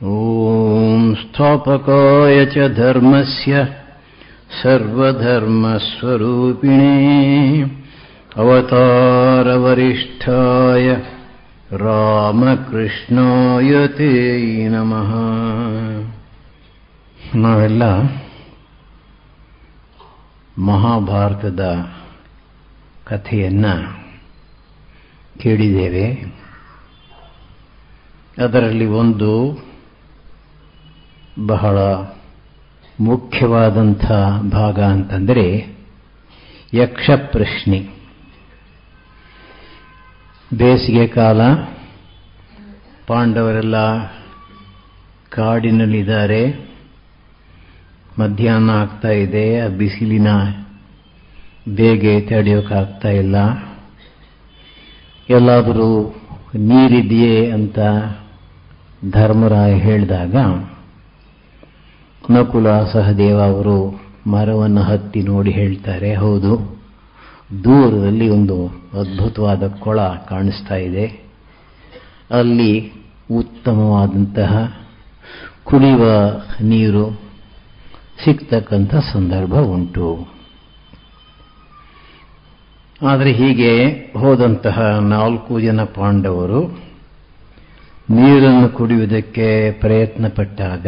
ॐ स्थापकाय च धर्मस्य सर्वधर्मस्वरूपिणे अवतारवरिष्ठाय ರಾಮಕೃಷ್ಣಾಯ ತೇ ನಮಃ ನಾವೆಲ್ಲ ಮಹಾಭಾರತದ ಕಥೆಯನ್ನ ಕೇಳಿದ್ದೇವೆ ಅದರಲ್ಲಿ ಒಂದು ಬಹಳ ಮುಖ್ಯವಾದಂಥ ಭಾಗ ಅಂತಂದರೆ ಯಕ್ಷ ಪ್ರಶ್ನೆ ಬೇಸಿಗೆ ಕಾಲ ಪಾಂಡವರೆಲ್ಲ ಕಾಡಿನಲ್ಲಿದ್ದಾರೆ ಮಧ್ಯಾಹ್ನ ಆಗ್ತಾ ಇದೆ ಆ ಬಿಸಿಲಿನ ಬೇಗೆ ತಡೆಯೋಕ್ಕಾಗ್ತಾ ಇಲ್ಲ ಎಲ್ಲಾದರೂ ನೀರಿದೆಯೇ ಅಂತ ಧರ್ಮರಾಯ ಹೇಳಿದಾಗ ನಕುಲ ಸಹದೇವ ಅವರು ಮರವನ್ನು ಹತ್ತಿ ನೋಡಿ ಹೇಳ್ತಾರೆ ಹೌದು ದೂರದಲ್ಲಿ ಒಂದು ಅದ್ಭುತವಾದ ಕೊಳ ಕಾಣಿಸ್ತಾ ಇದೆ ಅಲ್ಲಿ ಉತ್ತಮವಾದಂತಹ ಕುಡಿಯುವ ನೀರು ಸಿಗ್ತಕ್ಕಂಥ ಸಂದರ್ಭ ಉಂಟು ಆದರೆ ಹೀಗೆ ಹೋದಂತಹ ನಾಲ್ಕು ಜನ ಪಾಂಡವರು ನೀರನ್ನು ಕುಡಿಯುವುದಕ್ಕೆ ಪ್ರಯತ್ನ ಪಟ್ಟಾಗ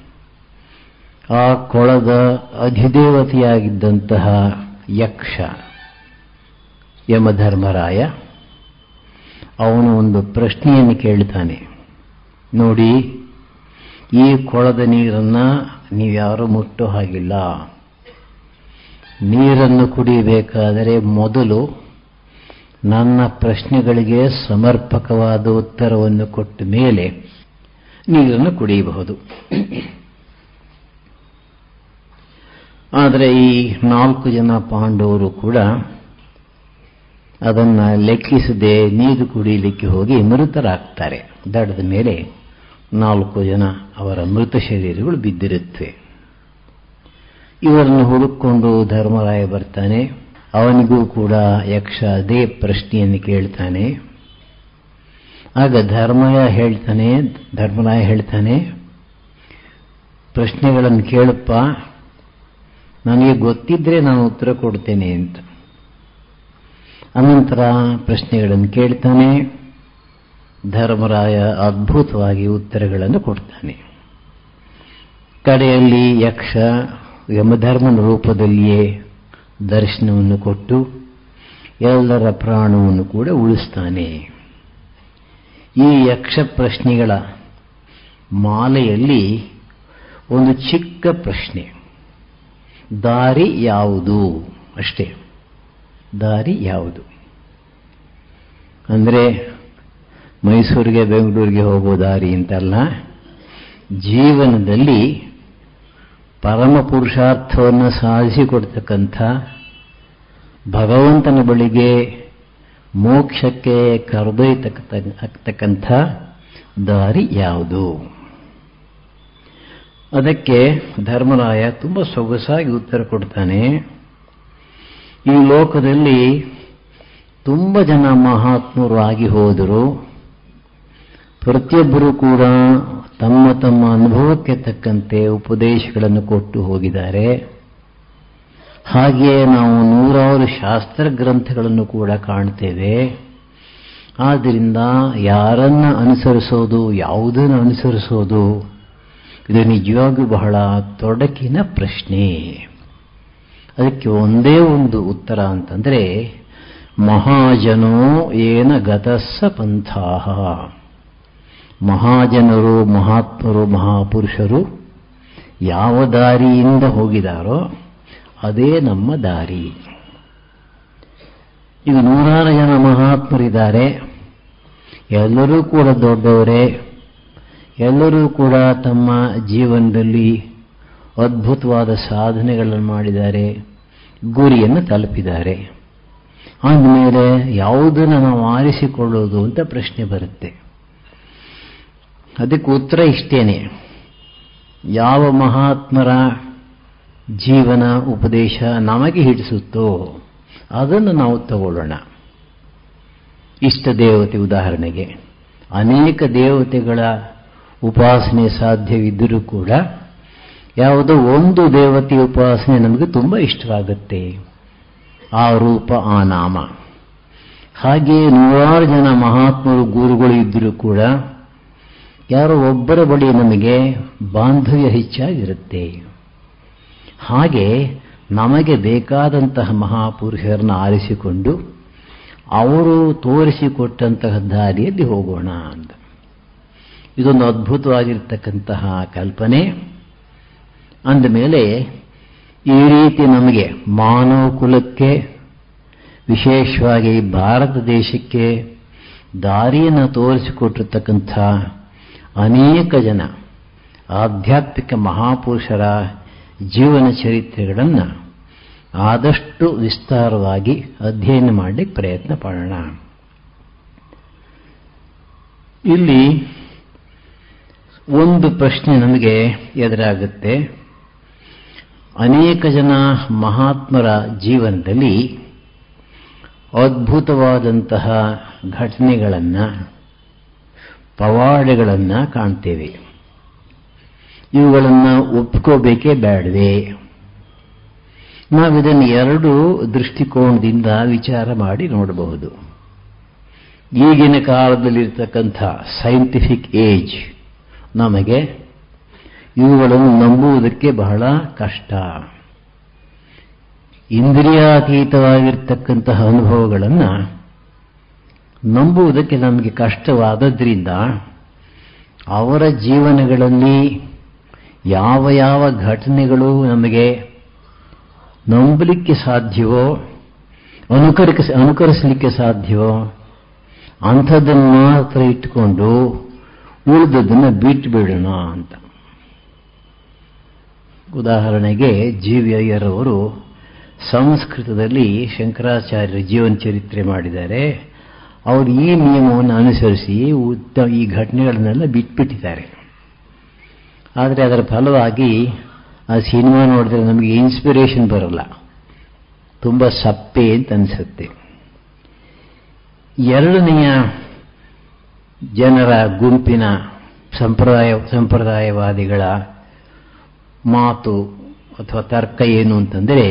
ಆ ಕೊಳದ ಅಧಿದೇವತೆಯಾಗಿದ್ದಂತಹ ಯಕ್ಷ ಯಮಧರ್ಮರಾಯ ಅವನು ಒಂದು ಪ್ರಶ್ನೆಯನ್ನು ಕೇಳ್ತಾನೆ ನೋಡಿ ಈ ಕೊಳದ ನೀರನ್ನು ನೀವ್ಯಾರೂ ಮುಟ್ಟೋ ಹಾಗಿಲ್ಲ ನೀರನ್ನು ಕುಡಿಯಬೇಕಾದರೆ ಮೊದಲು ನನ್ನ ಪ್ರಶ್ನೆಗಳಿಗೆ ಸಮರ್ಪಕವಾದ ಉತ್ತರವನ್ನು ಕೊಟ್ಟ ಮೇಲೆ ನೀರನ್ನು ಕುಡಿಯಬಹುದು ಆದರೆ ಈ ನಾಲ್ಕು ಜನ ಪಾಂಡವರು ಕೂಡ ಅದನ್ನು ಲೆಕ್ಕಿಸದೆ ನೀರು ಕುಡಿಯಲಿಕ್ಕೆ ಹೋಗಿ ಮೃತರಾಗ್ತಾರೆ ದಡದ ಮೇಲೆ ನಾಲ್ಕು ಜನ ಅವರ ಮೃತ ಶರೀರಗಳು ಬಿದ್ದಿರುತ್ತವೆ ಇವರನ್ನು ಹುಡುಕೊಂಡು ಧರ್ಮರಾಯ ಬರ್ತಾನೆ ಅವನಿಗೂ ಕೂಡ ಯಕ್ಷ ಅದೇ ಪ್ರಶ್ನೆಯನ್ನು ಕೇಳ್ತಾನೆ ಆಗ ಧರ್ಮಯ ಹೇಳ್ತಾನೆ ಧರ್ಮರಾಯ ಹೇಳ್ತಾನೆ ಪ್ರಶ್ನೆಗಳನ್ನು ಕೇಳಪ್ಪ ನನಗೆ ಗೊತ್ತಿದ್ರೆ ನಾನು ಉತ್ತರ ಕೊಡ್ತೇನೆ ಅಂತ ಅನಂತರ ಪ್ರಶ್ನೆಗಳನ್ನು ಕೇಳ್ತಾನೆ ಧರ್ಮರಾಯ ಅದ್ಭುತವಾಗಿ ಉತ್ತರಗಳನ್ನು ಕೊಡ್ತಾನೆ ಕಡೆಯಲ್ಲಿ ಯಕ್ಷ ಯಮಧರ್ಮನ ರೂಪದಲ್ಲಿಯೇ ದರ್ಶನವನ್ನು ಕೊಟ್ಟು ಎಲ್ಲರ ಪ್ರಾಣವನ್ನು ಕೂಡ ಉಳಿಸ್ತಾನೆ ಈ ಯಕ್ಷ ಪ್ರಶ್ನೆಗಳ ಮಾಲೆಯಲ್ಲಿ ಒಂದು ಚಿಕ್ಕ ಪ್ರಶ್ನೆ ದಾರಿ ಯಾವುದು ಅಷ್ಟೇ ದಾರಿ ಯಾವುದು ಅಂದರೆ ಮೈಸೂರಿಗೆ ಬೆಂಗಳೂರಿಗೆ ಹೋಗೋ ದಾರಿ ಅಂತಲ್ಲ ಜೀವನದಲ್ಲಿ ಪರಮ ಪುರುಷಾರ್ಥವನ್ನು ಸಾಧಿಸಿಕೊಡ್ತಕ್ಕಂಥ ಭಗವಂತನ ಬಳಿಗೆ ಮೋಕ್ಷಕ್ಕೆ ಕರೆದೊಯ್ತಕ್ಕಂಥ ದಾರಿ ಯಾವುದು ಅದಕ್ಕೆ ಧರ್ಮರಾಯ ತುಂಬ ಸೊಗಸಾಗಿ ಉತ್ತರ ಕೊಡ್ತಾನೆ ಈ ಲೋಕದಲ್ಲಿ ತುಂಬ ಜನ ಮಹಾತ್ಮರು ಆಗಿ ಹೋದರು ಪ್ರತಿಯೊಬ್ಬರೂ ಕೂಡ ತಮ್ಮ ತಮ್ಮ ಅನುಭವಕ್ಕೆ ತಕ್ಕಂತೆ ಉಪದೇಶಗಳನ್ನು ಕೊಟ್ಟು ಹೋಗಿದ್ದಾರೆ ಹಾಗೆಯೇ ನಾವು ನೂರಾರು ಶಾಸ್ತ್ರ ಗ್ರಂಥಗಳನ್ನು ಕೂಡ ಕಾಣ್ತೇವೆ ಆದ್ದರಿಂದ ಯಾರನ್ನ ಅನುಸರಿಸೋದು ಯಾವುದನ್ನು ಅನುಸರಿಸೋದು ಇದು ನಿಜವಾಗಿಯೂ ಬಹಳ ತೊಡಕಿನ ಪ್ರಶ್ನೆ ಅದಕ್ಕೆ ಒಂದೇ ಒಂದು ಉತ್ತರ ಅಂತಂದರೆ ಮಹಾಜನೋ ಏನ ಗತಸ್ಸ ಪಂಥಾಹ ಮಹಾಜನರು ಮಹಾತ್ಮರು ಮಹಾಪುರುಷರು ಯಾವ ದಾರಿಯಿಂದ ಹೋಗಿದಾರೋ ಅದೇ ನಮ್ಮ ದಾರಿ ಈಗ ನೂರಾರು ಜನ ಮಹಾತ್ಮರಿದ್ದಾರೆ ಎಲ್ಲರೂ ಕೂಡ ದೊಡ್ಡವರೇ ಎಲ್ಲರೂ ಕೂಡ ತಮ್ಮ ಜೀವನದಲ್ಲಿ ಅದ್ಭುತವಾದ ಸಾಧನೆಗಳನ್ನು ಮಾಡಿದ್ದಾರೆ ಗುರಿಯನ್ನು ತಲುಪಿದ್ದಾರೆ ಆದಮೇಲೆ ಯಾವುದನ್ನು ನಾವು ಆರಿಸಿಕೊಳ್ಳೋದು ಅಂತ ಪ್ರಶ್ನೆ ಬರುತ್ತೆ ಅದಕ್ಕೆ ಉತ್ತರ ಇಷ್ಟೇನೆ ಯಾವ ಮಹಾತ್ಮರ ಜೀವನ ಉಪದೇಶ ನಮಗೆ ಹಿಡಿಸುತ್ತೋ ಅದನ್ನು ನಾವು ತಗೊಳ್ಳೋಣ ಇಷ್ಟ ದೇವತೆ ಉದಾಹರಣೆಗೆ ಅನೇಕ ದೇವತೆಗಳ ಉಪಾಸನೆ ಸಾಧ್ಯವಿದ್ದರೂ ಕೂಡ ಯಾವುದೋ ಒಂದು ದೇವತೆಯ ಉಪಾಸನೆ ನಮಗೆ ತುಂಬ ಇಷ್ಟವಾಗುತ್ತೆ ಆ ರೂಪ ಆ ನಾಮ ಹಾಗೆ ನೂರಾರು ಜನ ಮಹಾತ್ಮರು ಗುರುಗಳು ಇದ್ದರೂ ಕೂಡ ಯಾರೋ ಒಬ್ಬರ ಬಳಿ ನಮಗೆ ಬಾಂಧವ್ಯ ಹೆಚ್ಚಾಗಿರುತ್ತೆ ಹಾಗೆ ನಮಗೆ ಬೇಕಾದಂತಹ ಮಹಾಪುರುಷರನ್ನು ಆರಿಸಿಕೊಂಡು ಅವರು ತೋರಿಸಿಕೊಟ್ಟಂತಹ ದಾರಿಯಲ್ಲಿ ಹೋಗೋಣ ಅಂತ ಇದೊಂದು ಅದ್ಭುತವಾಗಿರ್ತಕ್ಕಂತಹ ಕಲ್ಪನೆ ಅಂದಮೇಲೆ ಈ ರೀತಿ ನಮಗೆ ಮಾನವ ಕುಲಕ್ಕೆ ವಿಶೇಷವಾಗಿ ಭಾರತ ದೇಶಕ್ಕೆ ದಾರಿಯನ್ನು ತೋರಿಸಿಕೊಟ್ಟಿರ್ತಕ್ಕಂಥ ಅನೇಕ ಜನ ಆಧ್ಯಾತ್ಮಿಕ ಮಹಾಪುರುಷರ ಜೀವನ ಚರಿತ್ರೆಗಳನ್ನು ಆದಷ್ಟು ವಿಸ್ತಾರವಾಗಿ ಅಧ್ಯಯನ ಮಾಡಲಿಕ್ಕೆ ಪ್ರಯತ್ನ ಪಡೋಣ ಇಲ್ಲಿ ಒಂದು ಪ್ರಶ್ನೆ ನಮಗೆ ಎದುರಾಗುತ್ತೆ ಅನೇಕ ಜನ ಮಹಾತ್ಮರ ಜೀವನದಲ್ಲಿ ಅದ್ಭುತವಾದಂತಹ ಘಟನೆಗಳನ್ನು ಪವಾಡಗಳನ್ನು ಕಾಣ್ತೇವೆ ಇವುಗಳನ್ನು ಒಪ್ಕೋಬೇಕೇ ಬೇಡವೇ ನಾವಿದನ್ನು ಎರಡು ದೃಷ್ಟಿಕೋನದಿಂದ ವಿಚಾರ ಮಾಡಿ ನೋಡಬಹುದು ಈಗಿನ ಕಾಲದಲ್ಲಿರ್ತಕ್ಕಂಥ ಸೈಂಟಿಫಿಕ್ ಏಜ್ ನಮಗೆ ಇವುಗಳನ್ನು ನಂಬುವುದಕ್ಕೆ ಬಹಳ ಕಷ್ಟ ಇಂದ್ರಿಯಾತೀತವಾಗಿರ್ತಕ್ಕಂತಹ ಅನುಭವಗಳನ್ನು ನಂಬುವುದಕ್ಕೆ ನಮಗೆ ಕಷ್ಟವಾದದ್ರಿಂದ ಅವರ ಜೀವನಗಳಲ್ಲಿ ಯಾವ ಯಾವ ಘಟನೆಗಳು ನಮಗೆ ನಂಬಲಿಕ್ಕೆ ಸಾಧ್ಯವೋ ಅನುಕರಿಸ ಅನುಕರಿಸಲಿಕ್ಕೆ ಸಾಧ್ಯವೋ ಅಂಥದ್ದನ್ನು ಮಾತ್ರ ಇಟ್ಟುಕೊಂಡು ಉಳಿದದ್ದನ್ನು ಬಿಟ್ಟು ಬಿಡೋಣ ಅಂತ ಉದಾಹರಣೆಗೆ ಜಿ ವಿ ಅಯ್ಯರವರು ಸಂಸ್ಕೃತದಲ್ಲಿ ಶಂಕರಾಚಾರ್ಯರ ಜೀವನ ಚರಿತ್ರೆ ಮಾಡಿದ್ದಾರೆ ಅವರು ಈ ನಿಯಮವನ್ನು ಅನುಸರಿಸಿ ಉತ್ತ ಈ ಘಟನೆಗಳನ್ನೆಲ್ಲ ಬಿಟ್ಬಿಟ್ಟಿದ್ದಾರೆ ಆದರೆ ಅದರ ಫಲವಾಗಿ ಆ ಸಿನಿಮಾ ನೋಡಿದ್ರೆ ನಮಗೆ ಇನ್ಸ್ಪಿರೇಷನ್ ಬರಲ್ಲ ತುಂಬ ಸಪ್ಪೆ ಅಂತ ಅನಿಸುತ್ತೆ ಎರಡನೆಯ ಜನರ ಗುಂಪಿನ ಸಂಪ್ರದಾಯ ಸಂಪ್ರದಾಯವಾದಿಗಳ ಮಾತು ಅಥವಾ ತರ್ಕ ಏನು ಅಂತಂದರೆ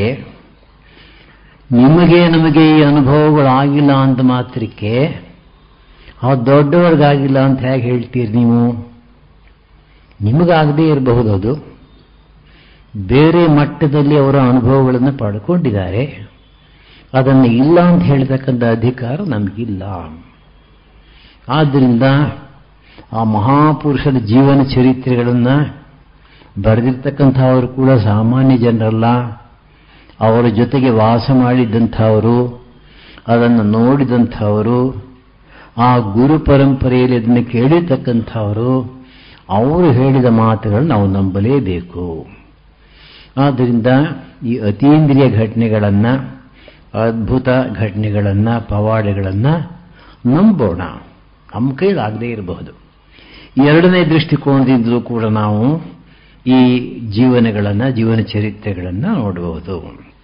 ನಿಮಗೆ ನಮಗೆ ಈ ಅನುಭವಗಳಾಗಿಲ್ಲ ಅಂತ ಮಾತ್ರಕ್ಕೆ ಆ ದೊಡ್ಡವ್ರಿಗಾಗಿಲ್ಲ ಅಂತ ಹೇಗೆ ಹೇಳ್ತೀರಿ ನೀವು ನಿಮಗಾಗದೇ ಇರಬಹುದು ಅದು ಬೇರೆ ಮಟ್ಟದಲ್ಲಿ ಅವರ ಅನುಭವಗಳನ್ನು ಪಡ್ಕೊಂಡಿದ್ದಾರೆ ಅದನ್ನು ಇಲ್ಲ ಅಂತ ಹೇಳ್ತಕ್ಕಂಥ ಅಧಿಕಾರ ನಮಗಿಲ್ಲ ಆದ್ದರಿಂದ ಆ ಮಹಾಪುರುಷರ ಜೀವನ ಚರಿತ್ರೆಗಳನ್ನು ಬರೆದಿರ್ತಕ್ಕಂಥವರು ಕೂಡ ಸಾಮಾನ್ಯ ಜನರಲ್ಲ ಅವರ ಜೊತೆಗೆ ವಾಸ ಮಾಡಿದ್ದಂಥವರು ಅದನ್ನು ನೋಡಿದಂಥವರು ಆ ಗುರು ಪರಂಪರೆಯಲ್ಲಿ ಅದನ್ನು ಕೇಳಿರ್ತಕ್ಕಂಥವರು ಅವರು ಹೇಳಿದ ಮಾತುಗಳನ್ನು ನಾವು ನಂಬಲೇಬೇಕು ಆದ್ದರಿಂದ ಈ ಅತೀಂದ್ರಿಯ ಘಟನೆಗಳನ್ನು ಅದ್ಭುತ ಘಟನೆಗಳನ್ನು ಪವಾಡಗಳನ್ನು ನಂಬೋಣ ನಮ್ಮ ಕೈಲಾಗದೇ ಇರಬಹುದು ಎರಡನೇ ದೃಷ್ಟಿಕೋನದಿಂದಲೂ ಕೂಡ ನಾವು ಈ ಜೀವನಗಳನ್ನು ಜೀವನ ಚರಿತ್ರೆಗಳನ್ನು ನೋಡಬಹುದು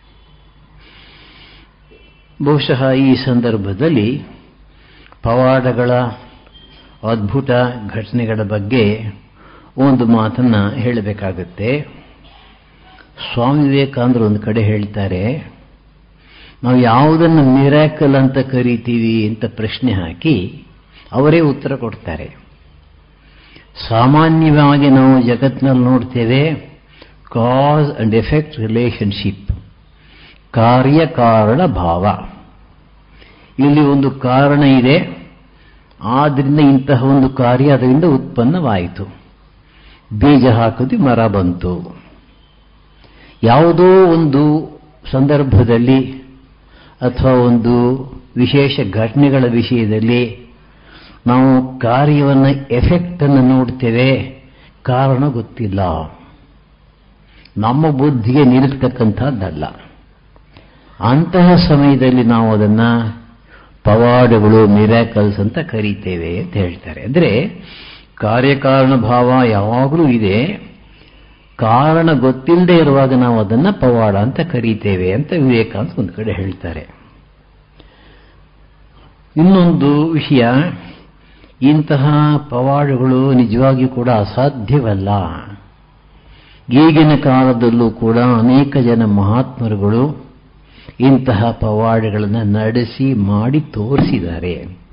ಬಹುಶಃ ಈ ಸಂದರ್ಭದಲ್ಲಿ ಪವಾಡಗಳ ಅದ್ಭುತ ಘಟನೆಗಳ ಬಗ್ಗೆ ಒಂದು ಮಾತನ್ನು ಹೇಳಬೇಕಾಗುತ್ತೆ ಸ್ವಾಮಿ ವಿವೇಕಾನಂದರು ಒಂದು ಕಡೆ ಹೇಳ್ತಾರೆ ನಾವು ಯಾವುದನ್ನು ಮಿರಾಕಲ್ ಅಂತ ಕರಿತೀವಿ ಅಂತ ಪ್ರಶ್ನೆ ಹಾಕಿ ಅವರೇ ಉತ್ತರ ಕೊಡ್ತಾರೆ ಸಾಮಾನ್ಯವಾಗಿ ನಾವು ಜಗತ್ತಿನಲ್ಲಿ ನೋಡ್ತೇವೆ ಕಾಸ್ ಅಂಡ್ ಎಫೆಕ್ಟ್ ರಿಲೇಶನ್ಶಿಪ್ ಕಾರ್ಯಕಾರಣ ಭಾವ ಇಲ್ಲಿ ಒಂದು ಕಾರಣ ಇದೆ ಆದ್ರಿಂದ ಇಂತಹ ಒಂದು ಕಾರ್ಯ ಅದರಿಂದ ಉತ್ಪನ್ನವಾಯಿತು ಬೀಜ ಹಾಕಿದ್ವಿ ಮರ ಬಂತು ಯಾವುದೋ ಒಂದು ಸಂದರ್ಭದಲ್ಲಿ ಅಥವಾ ಒಂದು ವಿಶೇಷ ಘಟನೆಗಳ ವಿಷಯದಲ್ಲಿ ನಾವು ಕಾರ್ಯವನ್ನು ಎಫೆಕ್ಟನ್ನು ನೋಡ್ತೇವೆ ಕಾರಣ ಗೊತ್ತಿಲ್ಲ ನಮ್ಮ ಬುದ್ಧಿಗೆ ನಿಲ್ತಕ್ಕಂಥದ್ದಲ್ಲ ಅಂತಹ ಸಮಯದಲ್ಲಿ ನಾವು ಅದನ್ನು ಪವಾಡಗಳು ಮಿರಾಕಲ್ಸ್ ಅಂತ ಕರೀತೇವೆ ಅಂತ ಹೇಳ್ತಾರೆ ಅಂದರೆ ಕಾರ್ಯಕಾರಣ ಭಾವ ಯಾವಾಗಲೂ ಇದೆ ಕಾರಣ ಗೊತ್ತಿಲ್ಲದೆ ಇರುವಾಗ ನಾವು ಅದನ್ನು ಪವಾಡ ಅಂತ ಕರೀತೇವೆ ಅಂತ ವಿವೇಕಾನಂದ ಒಂದು ಕಡೆ ಹೇಳ್ತಾರೆ ಇನ್ನೊಂದು ವಿಷಯ ಇಂತಹ ಪವಾಡಗಳು ನಿಜವಾಗಿಯೂ ಕೂಡ ಅಸಾಧ್ಯವಲ್ಲ ಈಗಿನ ಕಾಲದಲ್ಲೂ ಕೂಡ ಅನೇಕ ಜನ ಮಹಾತ್ಮರುಗಳು ಇಂತಹ ಪವಾಡಗಳನ್ನು ನಡೆಸಿ ಮಾಡಿ ತೋರಿಸಿದ್ದಾರೆ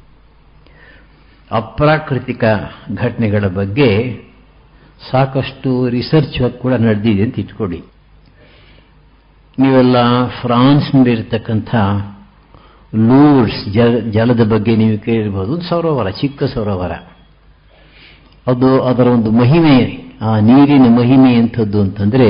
ಅಪ್ರಾಕೃತಿಕ ಘಟನೆಗಳ ಬಗ್ಗೆ ಸಾಕಷ್ಟು ರಿಸರ್ಚ್ ಕೂಡ ನಡೆದಿದೆ ಅಂತ ಇಟ್ಕೊಳ್ಳಿ ನೀವೆಲ್ಲ ಫ್ರಾನ್ಸ್ನಲ್ಲಿರ್ತಕ್ಕಂಥ ಲೂರ್ಸ್ ಜಲದ ಬಗ್ಗೆ ನೀವು ಕೇಳಿರ್ಬೋದು ಸರೋವರ ಚಿಕ್ಕ ಸರೋವರ ಅದು ಅದರ ಒಂದು ಮಹಿಮೆ ಆ ನೀರಿನ ಮಹಿಮೆ ಎಂಥದ್ದು ಅಂತಂದರೆ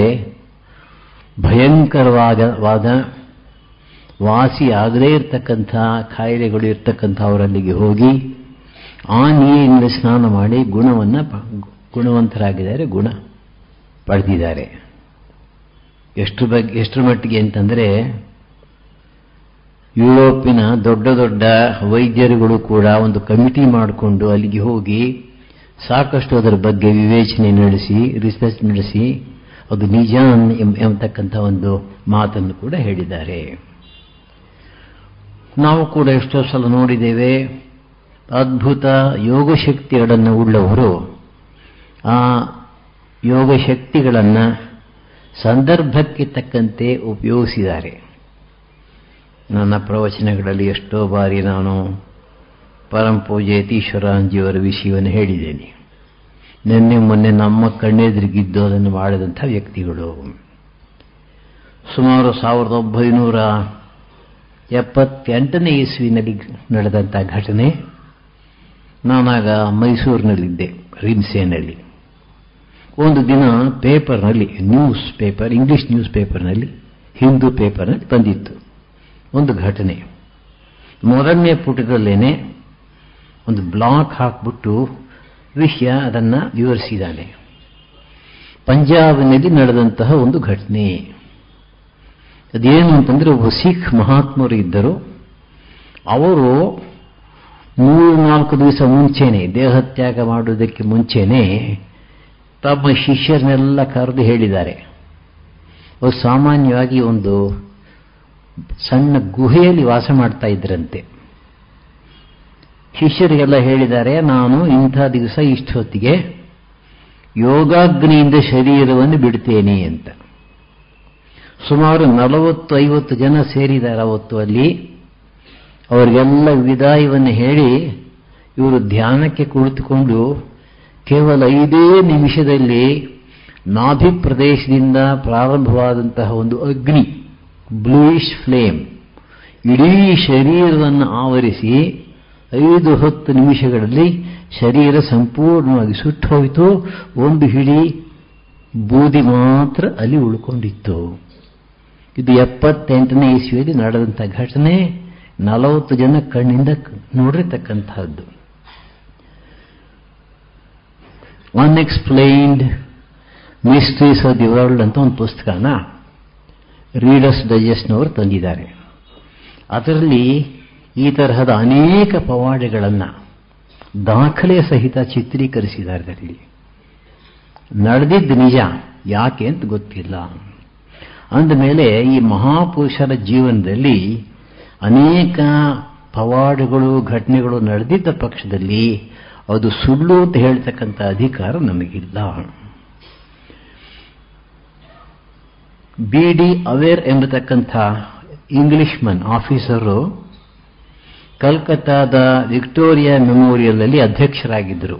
ಭಯಂಕರವಾದ ವಾಸಿ ಆಗದೇ ಇರತಕ್ಕಂಥ ಕಾಯಿಲೆಗಳು ಇರ್ತಕ್ಕಂಥವರಲ್ಲಿಗೆ ಹೋಗಿ ಆ ನೀರಿನಿಂದ ಸ್ನಾನ ಮಾಡಿ ಗುಣವನ್ನು ಗುಣವಂತರಾಗಿದ್ದಾರೆ ಗುಣ ಪಡೆದಿದ್ದಾರೆ ಎಷ್ಟು ಬಗ್ಗೆ ಎಷ್ಟರ ಮಟ್ಟಿಗೆ ಅಂತಂದರೆ ಯುರೋಪಿನ ದೊಡ್ಡ ದೊಡ್ಡ ವೈದ್ಯರುಗಳು ಕೂಡ ಒಂದು ಕಮಿಟಿ ಮಾಡಿಕೊಂಡು ಅಲ್ಲಿಗೆ ಹೋಗಿ ಸಾಕಷ್ಟು ಅದರ ಬಗ್ಗೆ ವಿವೇಚನೆ ನಡೆಸಿ ರಿಸರ್ಚ್ ನಡೆಸಿ ಅದು ನಿಜ ಎಂಬತಕ್ಕಂಥ ಒಂದು ಮಾತನ್ನು ಕೂಡ ಹೇಳಿದ್ದಾರೆ ನಾವು ಕೂಡ ಎಷ್ಟೋ ಸಲ ನೋಡಿದ್ದೇವೆ ಅದ್ಭುತ ಯೋಗಶಕ್ತಿಗಳನ್ನು ಉಳ್ಳವರು ಆ ಯೋಗಶಕ್ತಿಗಳನ್ನು ಸಂದರ್ಭಕ್ಕೆ ತಕ್ಕಂತೆ ಉಪಯೋಗಿಸಿದ್ದಾರೆ ನನ್ನ ಪ್ರವಚನಗಳಲ್ಲಿ ಎಷ್ಟೋ ಬಾರಿ ನಾನು ಪರಂಪೂಜೆ ಯತೀಶ್ವರಾಂಜಿಯವರ ವಿಷಯವನ್ನು ಹೇಳಿದ್ದೇನೆ ನಿನ್ನೆ ಮೊನ್ನೆ ನಮ್ಮ ಕಣ್ಣೆದುರಿಗಿದ್ದು ಅದನ್ನು ಮಾಡಿದಂಥ ವ್ಯಕ್ತಿಗಳು ಸುಮಾರು ಸಾವಿರದ ಒಂಬೈನೂರ ಎಪ್ಪತ್ತೆಂಟನೇ ಇಸ್ವಿನಲ್ಲಿ ನಡೆದಂಥ ಘಟನೆ ನಾನಾಗ ಮೈಸೂರಿನಲ್ಲಿದ್ದೆ ರಿನ್ಸೇನಲ್ಲಿ ಒಂದು ದಿನ ಪೇಪರ್ನಲ್ಲಿ ನ್ಯೂಸ್ ಪೇಪರ್ ಇಂಗ್ಲಿಷ್ ನ್ಯೂಸ್ ಪೇಪರ್ನಲ್ಲಿ ಹಿಂದೂ ಪೇಪರ್ನಲ್ಲಿ ಬಂದಿತ್ತು ಒಂದು ಘಟನೆ ಮೊದಲನೇ ಪುಟದಲ್ಲೇನೆ ಒಂದು ಬ್ಲಾಕ್ ಹಾಕ್ಬಿಟ್ಟು ವಿಷಯ ಅದನ್ನು ವಿವರಿಸಿದ್ದಾನೆ ಪಂಜಾಬ್ನಲ್ಲಿ ನಡೆದಂತಹ ಒಂದು ಘಟನೆ ಅದೇನು ಅಂತಂದರೆ ಒಬ್ಬ ಸಿಖ್ ಮಹಾತ್ಮರು ಇದ್ದರು ಅವರು ಮೂರು ನಾಲ್ಕು ದಿವಸ ಮುಂಚೆನೆ ದೇಹತ್ಯಾಗ ಮಾಡುವುದಕ್ಕೆ ಮುಂಚೆನೆ ತಮ್ಮ ಶಿಷ್ಯರನ್ನೆಲ್ಲ ಕರೆದು ಹೇಳಿದ್ದಾರೆ ಅವರು ಸಾಮಾನ್ಯವಾಗಿ ಒಂದು ಸಣ್ಣ ಗುಹೆಯಲ್ಲಿ ವಾಸ ಮಾಡ್ತಾ ಇದ್ರಂತೆ ಶಿಷ್ಯರಿಗೆಲ್ಲ ಹೇಳಿದ್ದಾರೆ ನಾನು ಇಂಥ ದಿವಸ ಇಷ್ಟೊತ್ತಿಗೆ ಯೋಗಾಗ್ನಿಯಿಂದ ಶರೀರವನ್ನು ಬಿಡ್ತೇನೆ ಅಂತ ಸುಮಾರು ನಲವತ್ತು ಐವತ್ತು ಜನ ಸೇರಿದ್ದಾರೆ ಅವತ್ತು ಅಲ್ಲಿ ಅವರಿಗೆಲ್ಲ ವಿದಾಯವನ್ನು ಹೇಳಿ ಇವರು ಧ್ಯಾನಕ್ಕೆ ಕುಳಿತುಕೊಂಡು ಕೇವಲ ಐದೇ ನಿಮಿಷದಲ್ಲಿ ನಾಭಿ ಪ್ರದೇಶದಿಂದ ಪ್ರಾರಂಭವಾದಂತಹ ಒಂದು ಅಗ್ನಿ ಬ್ಲೂಯಿಶ್ ಫ್ಲೇಮ್ ಇಡೀ ಶರೀರವನ್ನು ಆವರಿಸಿ ಐದು ಹತ್ತು ನಿಮಿಷಗಳಲ್ಲಿ ಶರೀರ ಸಂಪೂರ್ಣವಾಗಿ ಸುಟ್ಟು ಹೋಯಿತು ಒಂದು ಹಿಡಿ ಬೂದಿ ಮಾತ್ರ ಅಲ್ಲಿ ಉಳ್ಕೊಂಡಿತ್ತು ಇದು ಎಪ್ಪತ್ತೆಂಟನೇ ಇಸ್ವಿಯಲ್ಲಿ ನಡೆದಂಥ ಘಟನೆ ನಲವತ್ತು ಜನ ಕಣ್ಣಿಂದ ನೋಡಿರ್ತಕ್ಕಂಥದ್ದು unexplained mysteries of the world ಅಂತ ಒಂದು ಪುಸ್ತಕನ ರೀಡರ್ಸ್ ಡೈಜೆಸ್ಟ್ನವರು ತಂದಿದ್ದಾರೆ ಅದರಲ್ಲಿ ಈ ತರಹದ ಅನೇಕ ಪವಾಡಗಳನ್ನು ದಾಖಲೆ ಸಹಿತ ಚಿತ್ರೀಕರಿಸಿದ್ದಾರೆ ಅದರಲ್ಲಿ ನಡೆದಿದ್ದು ನಿಜ ಯಾಕೆ ಅಂತ ಗೊತ್ತಿಲ್ಲ ಅಂದಮೇಲೆ ಈ ಮಹಾಪುರುಷರ ಜೀವನದಲ್ಲಿ ಅನೇಕ ಪವಾಡಗಳು ಘಟನೆಗಳು ನಡೆದಿದ್ದ ಪಕ್ಷದಲ್ಲಿ ಅದು ಸುಳ್ಳು ಅಂತ ಹೇಳ್ತಕ್ಕಂಥ ಅಧಿಕಾರ ನಮಗಿಲ್ಲ ಬಿ ಡಿ ಅವೇರ್ ಎಂಬತಕ್ಕಂಥ ಇಂಗ್ಲಿಷ್ಮನ್ ಆಫೀಸರು ಕಲ್ಕತ್ತಾದ ವಿಕ್ಟೋರಿಯಾ ಮೆಮೋರಿಯಲ್ನಲ್ಲಿ ಅಧ್ಯಕ್ಷರಾಗಿದ್ದರು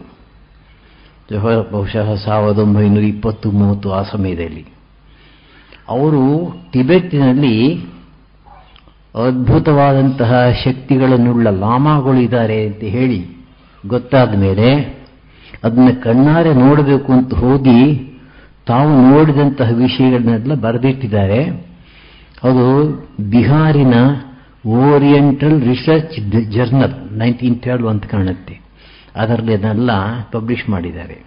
ಬಹುಶಃ ಸಾವಿರದ ಒಂಬೈನೂರ ಇಪ್ಪತ್ತು ಮೂವತ್ತು ಆ ಸಮಯದಲ್ಲಿ ಅವರು ಟಿಬೆಟ್ಟಿನಲ್ಲಿ ಅದ್ಭುತವಾದಂತಹ ಶಕ್ತಿಗಳನ್ನುಳ್ಳ ಲಾಮಾಗಳು ಇದ್ದಾರೆ ಅಂತ ಹೇಳಿ ಗೊತ್ತಾದ ಮೇಲೆ ಅದನ್ನ ಕಣ್ಣಾರೆ ನೋಡಬೇಕು ಅಂತ ಹೋಗಿ ತಾವು ನೋಡಿದಂತಹ ವಿಷಯಗಳನ್ನೆಲ್ಲ ಬರೆದಿಟ್ಟಿದ್ದಾರೆ ಅದು ಬಿಹಾರಿನ oriental research journal nineteen twelve ಅಂತ ಕಾಣುತ್ತೆ ಅದರಲ್ಲಿ ಅದನ್ನೆಲ್ಲ ಪಬ್ಲಿಷ್ ಮಾಡಿದ್ದಾರೆ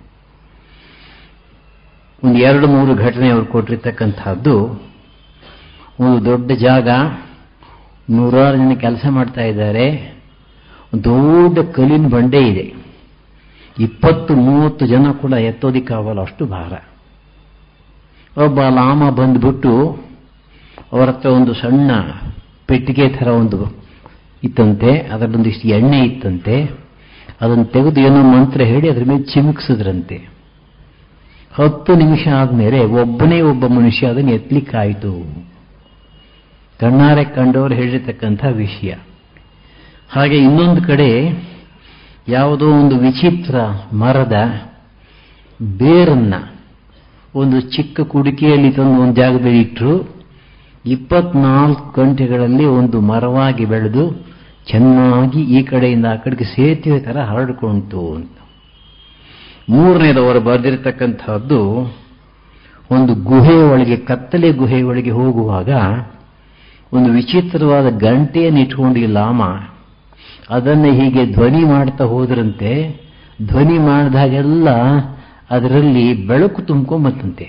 ಒಂದು ಎರಡು ಮೂರು ಘಟನೆ ಅವರು ಕೊಟ್ಟಿರ್ತಕ್ಕಂಥದ್ದು ಒಂದು ದೊಡ್ಡ ಜಾಗ ನೂರಾರು ಜನ ಕೆಲಸ ಮಾಡ್ತಾ ಇದ್ದಾರೆ ದೊಡ್ಡ ಕಲ್ಲಿನ ಬಂಡೆ ಇದೆ ಇಪ್ಪತ್ತು ಮೂವತ್ತು ಜನ ಕೂಡ ಎತ್ತೋದಿಕ್ಕಾಗಲ್ಲ ಅಷ್ಟು ಭಾರ ಒಬ್ಬ ಲಾಮ ಬಂದ್ಬಿಟ್ಟು ಅವರ ಹತ್ರ ಒಂದು ಸಣ್ಣ ಪೆಟ್ಟಿಗೆ ಥರ ಒಂದು ಇತ್ತಂತೆ ಅದರಲ್ಲೊಂದಿಷ್ಟು ಎಣ್ಣೆ ಇತ್ತಂತೆ ಅದನ್ನು ತೆಗೆದು ಏನೋ ಮಂತ್ರ ಹೇಳಿ ಅದ್ರ ಮೇಲೆ ಚಿಮುಕಿಸಿದ್ರಂತೆ ಹತ್ತು ನಿಮಿಷ ಆದಮೇಲೆ ಒಬ್ಬನೇ ಒಬ್ಬ ಮನುಷ್ಯ ಅದನ್ನು ಎತ್ತಲಿಕ್ಕಾಯಿತು ಕಣ್ಣಾರೆ ಕಂಡವರು ಹೇಳಿರ್ತಕ್ಕಂಥ ವಿಷಯ ಹಾಗೆ ಇನ್ನೊಂದು ಕಡೆ ಯಾವುದೋ ಒಂದು ವಿಚಿತ್ರ ಮರದ ಬೇರನ್ನ ಒಂದು ಚಿಕ್ಕ ಕುಡಿಕೆಯಲ್ಲಿ ತಂದು ಒಂದು ಜಾಗದಲ್ಲಿ ಇಟ್ಟರು ಇಪ್ಪತ್ನಾಲ್ಕು ಗಂಟೆಗಳಲ್ಲಿ ಒಂದು ಮರವಾಗಿ ಬೆಳೆದು ಚೆನ್ನಾಗಿ ಈ ಕಡೆಯಿಂದ ಆ ಕಡೆಗೆ ಸೇತುವೆ ಥರ ಹರಡಿಕೊಂಡಿತು ಅಂತ ಮೂರನೇದವರು ಬರೆದಿರತಕ್ಕಂಥದ್ದು ಒಂದು ಗುಹೆ ಒಳಗೆ ಕತ್ತಲೆ ಗುಹೆ ಒಳಗೆ ಹೋಗುವಾಗ ಒಂದು ವಿಚಿತ್ರವಾದ ಗಂಟೆಯನ್ನು ಇಟ್ಕೊಂಡು ಈ ಲಾಮ ಅದನ್ನು ಹೀಗೆ ಧ್ವನಿ ಮಾಡ್ತಾ ಹೋದ್ರಂತೆ ಧ್ವನಿ ಮಾಡಿದಾಗೆಲ್ಲ ಅದರಲ್ಲಿ ಬೆಳಕು ತುಂಬ್ಕೊಂಬತ್ತಂತೆ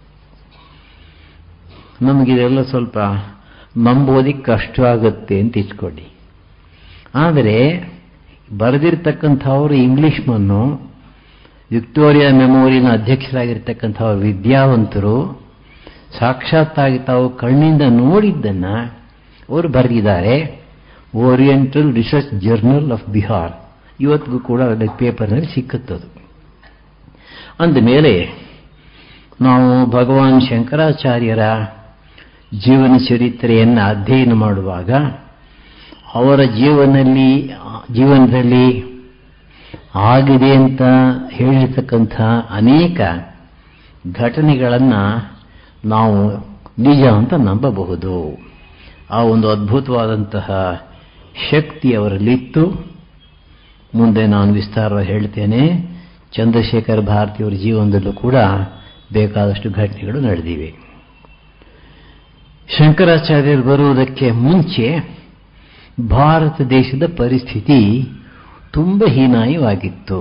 ನಮಗಿದೆಲ್ಲ ಸ್ವಲ್ಪ ನಂಬೋದಿಕ್ಕೆ ಕಷ್ಟವಾಗುತ್ತೆ ಅಂತ ಇಟ್ಕೊಳ್ಳಿ ಆದರೆ ಬರೆದಿರ್ತಕ್ಕಂಥವರು ಇಂಗ್ಲಿಷ್ ಮನ್ನು ವಿಕ್ಟೋರಿಯಾ ಮೆಮೋರಿನ ಅಧ್ಯಕ್ಷರಾಗಿರ್ತಕ್ಕಂಥವ್ರು ವಿದ್ಯಾವಂತರು ಸಾಕ್ಷಾತ್ತಾಗಿ ತಾವು ಕಣ್ಣಿಂದ ನೋಡಿದ್ದನ್ನು ಅವರು ಬರೆದಿದ್ದಾರೆ oriental research journal of Bihar ಇವತ್ತಿಗೂ ಕೂಡ ಅದಕ್ಕೆ ಪೇಪರ್ನಲ್ಲಿ ಸಿಕ್ಕುತ್ತದು ಅಂದಮೇಲೆ ನಾವು ಭಗವಾನ್ ಶಂಕರಾಚಾರ್ಯರ ಜೀವನ ಚರಿತ್ರೆಯನ್ನು ಅಧ್ಯಯನ ಮಾಡುವಾಗ ಅವರ ಜೀವನದಲ್ಲಿ ಜೀವನದಲ್ಲಿ ಆಗಿದೆ ಅಂತ ಹೇಳಿರ್ತಕ್ಕಂಥ ಅನೇಕ ಘಟನೆಗಳನ್ನು ನಾವು ನಿಜ ಅಂತ ನಂಬಬಹುದು ಆ ಒಂದು ಅದ್ಭುತವಾದಂತಹ ಶಕ್ತಿ ಅವರಲ್ಲಿತ್ತು ಮುಂದೆ ನಾನು ವಿಸ್ತಾರವಾಗಿ ಹೇಳ್ತೇನೆ ಚಂದ್ರಶೇಖರ್ ಭಾರತಿಯವರ ಜೀವನದಲ್ಲೂ ಕೂಡ ಬೇಕಾದಷ್ಟು ಘಟನೆಗಳು ನಡೆದಿವೆ ಶಂಕರಾಚಾರ್ಯರು ಬರುವುದಕ್ಕೆ ಮುಂಚೆ ಭಾರತ ದೇಶದ ಪರಿಸ್ಥಿತಿ ತುಂಬ ಹೀನಾಯವಾಗಿತ್ತು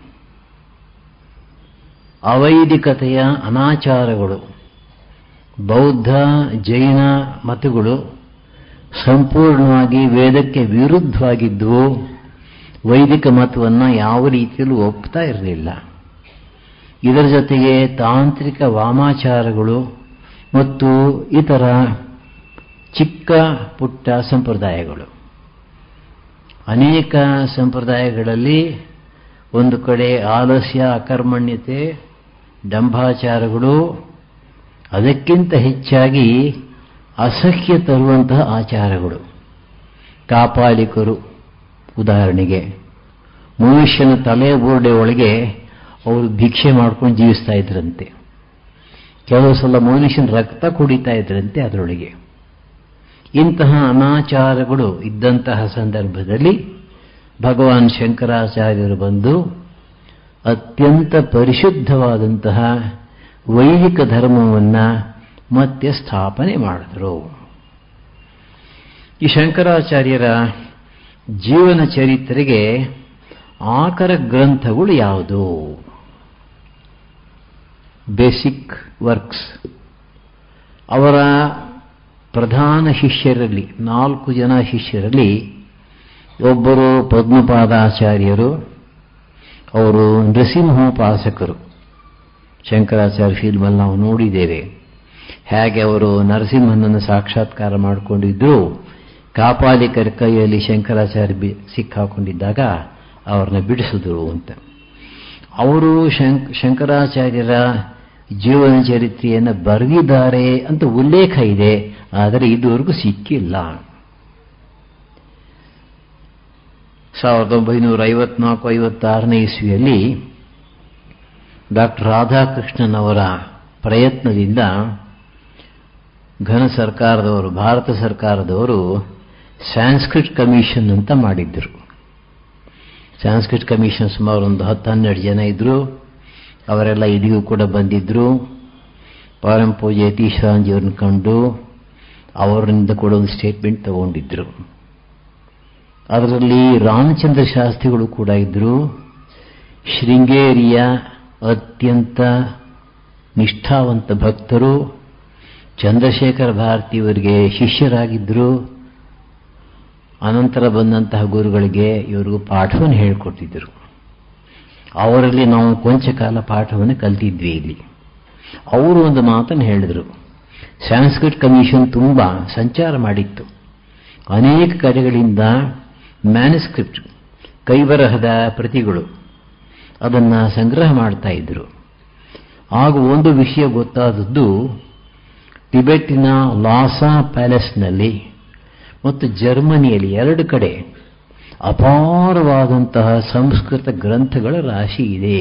ಅವೈದಿಕತೆಯ ಅನಾಚಾರಗಳು ಬೌದ್ಧ ಜೈನ ಮತಗಳು ಸಂಪೂರ್ಣವಾಗಿ ವೇದಕ್ಕೆ ವಿರುದ್ಧವಾಗಿದ್ದವು ವೈದಿಕ ಮತವನ್ನು ಯಾವ ರೀತಿಯಲ್ಲೂ ಒಪ್ತಾ ಇರಲಿಲ್ಲ ಇದರ ಜೊತೆಗೆ ತಾಂತ್ರಿಕ ವಾಮಾಚಾರಗಳು ಮತ್ತು ಇತರ ಚಿಕ್ಕ ಪುಟ್ಟ ಸಂಪ್ರದಾಯಗಳು ಅನೇಕ ಸಂಪ್ರದಾಯಗಳಲ್ಲಿ ಒಂದು ಕಡೆ ಆಲಸ್ಯ ಅಕರ್ಮಣ್ಯತೆ ಡಂಭಾಚಾರಗಳು ಅದಕ್ಕಿಂತ ಹೆಚ್ಚಾಗಿ ಅಸಹ್ಯ ತರುವಂತಹ ಆಚಾರಗಳು ಕಾಪಾಲಿಕರು ಉದಾಹರಣೆಗೆ ಮನುಷ್ಯನ ತಲೆ ಬುರುಡೆ ಒಳಗೆ ಅವರು ಭಿಕ್ಷೆ ಮಾಡ್ಕೊಂಡು ಜೀವಿಸ್ತಾ ಇದ್ರಂತೆ ಕೆಲವು ಸಲ ಮನುಷ್ಯನ ರಕ್ತ ಕುಡಿತಾ ಇದ್ರಂತೆ ಅದರೊಳಗೆ ಇಂತಹ ಅನಾಚಾರಗಳು ಇದ್ದಂತಹ ಸಂದರ್ಭದಲ್ಲಿ ಭಗವಾನ್ ಶಂಕರಾಚಾರ್ಯರು ಬಂದು ಅತ್ಯಂತ ಪರಿಶುದ್ಧವಾದಂತಹ ವೈದಿಕ ಧರ್ಮವನ್ನು ಮತ್ತೆ ಸ್ಥಾಪನೆ ಮಾಡಿದರು ಈ ಶಂಕರಾಚಾರ್ಯರ ಜೀವನ ಚರಿತ್ರೆಗೆ ಆಕರ ಗ್ರಂಥಗಳು ಯಾವುದು ಬೇಸಿಕ್ ವರ್ಕ್ಸ್ ಅವರ ಪ್ರಧಾನ ಶಿಷ್ಯರಲ್ಲಿ ನಾಲ್ಕು ಜನ ಶಿಷ್ಯರಲ್ಲಿ ಒಬ್ಬರು ಪದ್ಮಪಾದಾಚಾರ್ಯರು ಅವರು ನರಸಿಂಹೋಪಾಸಕರು ಶಂಕರಾಚಾರ್ಯ ಫಿಲ್ಮಲ್ಲಿ ನಾವು ನೋಡಿದ್ದೇವೆ ಹೇಗೆ ಅವರು ನರಸಿಂಹನನ್ನು ಸಾಕ್ಷಾತ್ಕಾರ ಮಾಡಿಕೊಂಡಿದ್ದು ಕಾಪಾಲಿಕರ ಕೈಯಲ್ಲಿ ಶಂಕರಾಚಾರ್ಯ ಬಿ ಸಿಕ್ಕಾಕೊಂಡಿದ್ದಾಗ ಅವ್ರನ್ನ ಬಿಡಿಸಿದ್ರು ಅಂತ ಅವರು ಶಂಕ್ ಶಂಕರಾಚಾರ್ಯರ ಜೀವನ ಚರಿತ್ರೆಯನ್ನು ಬರೆದಿದ್ದಾರೆ ಅಂತ ಉಲ್ಲೇಖ ಇದೆ ಆದರೆ ಇದುವರೆಗೂ ಸಿಕ್ಕಿಲ್ಲ ಸಾವಿರದ ಒಂಬೈನೂರ ಐವತ್ನಾಲ್ಕು ಐವತ್ತಾರನೇ ಇಸ್ವಿಯಲ್ಲಿ ಡಾಕ್ಟರ್ ರಾಧಾಕೃಷ್ಣನ್ ಅವರ ಪ್ರಯತ್ನದಿಂದ ಘನ ಸರ್ಕಾರದವರು ಭಾರತ ಸರ್ಕಾರದವರು ಸ್ಯಾನ್ಸ್ಕ್ರಿಟ್ ಕಮಿಷನ್ ಅಂತ ಮಾಡಿದ್ದರು ಸ್ಯಾನ್ಸ್ಕ್ರಿಟ್ ಕಮಿಷನ್ ಸುಮಾರು ಒಂದು ಹತ್ತು ಹನ್ನೆರಡು ಜನ ಇದ್ದರು ಅವರೆಲ್ಲ ಇಲ್ಲಿಗೂ ಕೂಡ ಬಂದಿದ್ದರು ಪರಂಪೂಜೆ ಯತೀಶ್ರಾಂಜಿಯವ್ರನ್ನ ಕಂಡು ಅವರಿಂದ ಕೂಡ ಒಂದು ಸ್ಟೇಟ್ಮೆಂಟ್ ತಗೊಂಡಿದ್ರು ಅದರಲ್ಲಿ ರಾಮಚಂದ್ರ ಶಾಸ್ತ್ರಿಗಳು ಕೂಡ ಇದ್ದರು ಶೃಂಗೇರಿಯ ಅತ್ಯಂತ ನಿಷ್ಠಾವಂತ ಭಕ್ತರು ಚಂದ್ರಶೇಖರ ಭಾರತಿಯವರಿಗೆ ಶಿಷ್ಯರಾಗಿದ್ದರು ಅನಂತರ ಬಂದಂತಹ ಗುರುಗಳಿಗೆ ಇವರಿಗೂ ಪಾಠವನ್ನು ಹೇಳಿಕೊಟ್ಟಿದ್ದರು ಅವರಲ್ಲಿ ನಾವು ಕೊಂಚ ಕಾಲ ಪಾಠವನ್ನು ಕಲ್ತಿದ್ವಿ ಇಲ್ಲಿ ಅವರು ಒಂದು ಮಾತನ್ನು ಹೇಳಿದರು ಸಂಸ್ಕೃತ್ ಕಮಿಷನ್ ತುಂಬ ಸಂಚಾರ ಮಾಡಿತ್ತು ಅನೇಕ ಕಡೆಗಳಿಂದ ಮ್ಯಾನುಸ್ಕ್ರಿಪ್ಟ್ ಕೈಬರಹದ ಪ್ರತಿಗಳು ಅದನ್ನು ಸಂಗ್ರಹ ಮಾಡ್ತಾ ಇದ್ರು ಆಗ ಒಂದು ವಿಷಯ ಗೊತ್ತಾದದ್ದು ಟಿಬೆಟ್ಟಿನ ಲಾಸಾ ಪ್ಯಾಲೇಸ್ನಲ್ಲಿ ಮತ್ತು ಜರ್ಮನಿಯಲ್ಲಿ ಎರಡು ಕಡೆ ಅಪಾರವಾದಂತಹ ಸಂಸ್ಕೃತ ಗ್ರಂಥಗಳ ರಾಶಿ ಇದೆ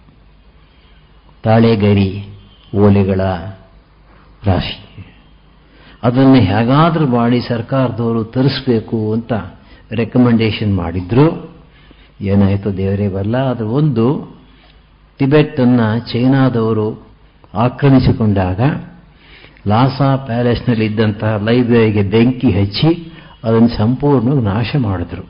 ತಾಳೆಗರಿ ಓಲೆಗಳ ರಾಶಿ ಅದನ್ನು ಹೇಗಾದರೂ ಮಾಡಿ ಸರ್ಕಾರದವರು ತರಿಸ್ಬೇಕು ಅಂತ ರೆಕಮೆಂಡೇಶನ್ ಮಾಡಿದ್ರು ಏನಾಯಿತು ದೇವರೇ ಬಲ್ಲ ಅದರ ಒಂದು ಟಿಬೆಟ್ಟನ್ನು ಚೈನಾದವರು ಆಕ್ರಮಿಸಿಕೊಂಡಾಗ ಲಾಸಾ ಪ್ಯಾಲೇಸ್ನಲ್ಲಿ ಇದ್ದಂತಹ ಲೈಬ್ರರಿಗೆ ಬೆಂಕಿ ಹಚ್ಚಿ ಅದನ್ನು ಸಂಪೂರ್ಣ ನಾಶ ಮಾಡಿದ್ರು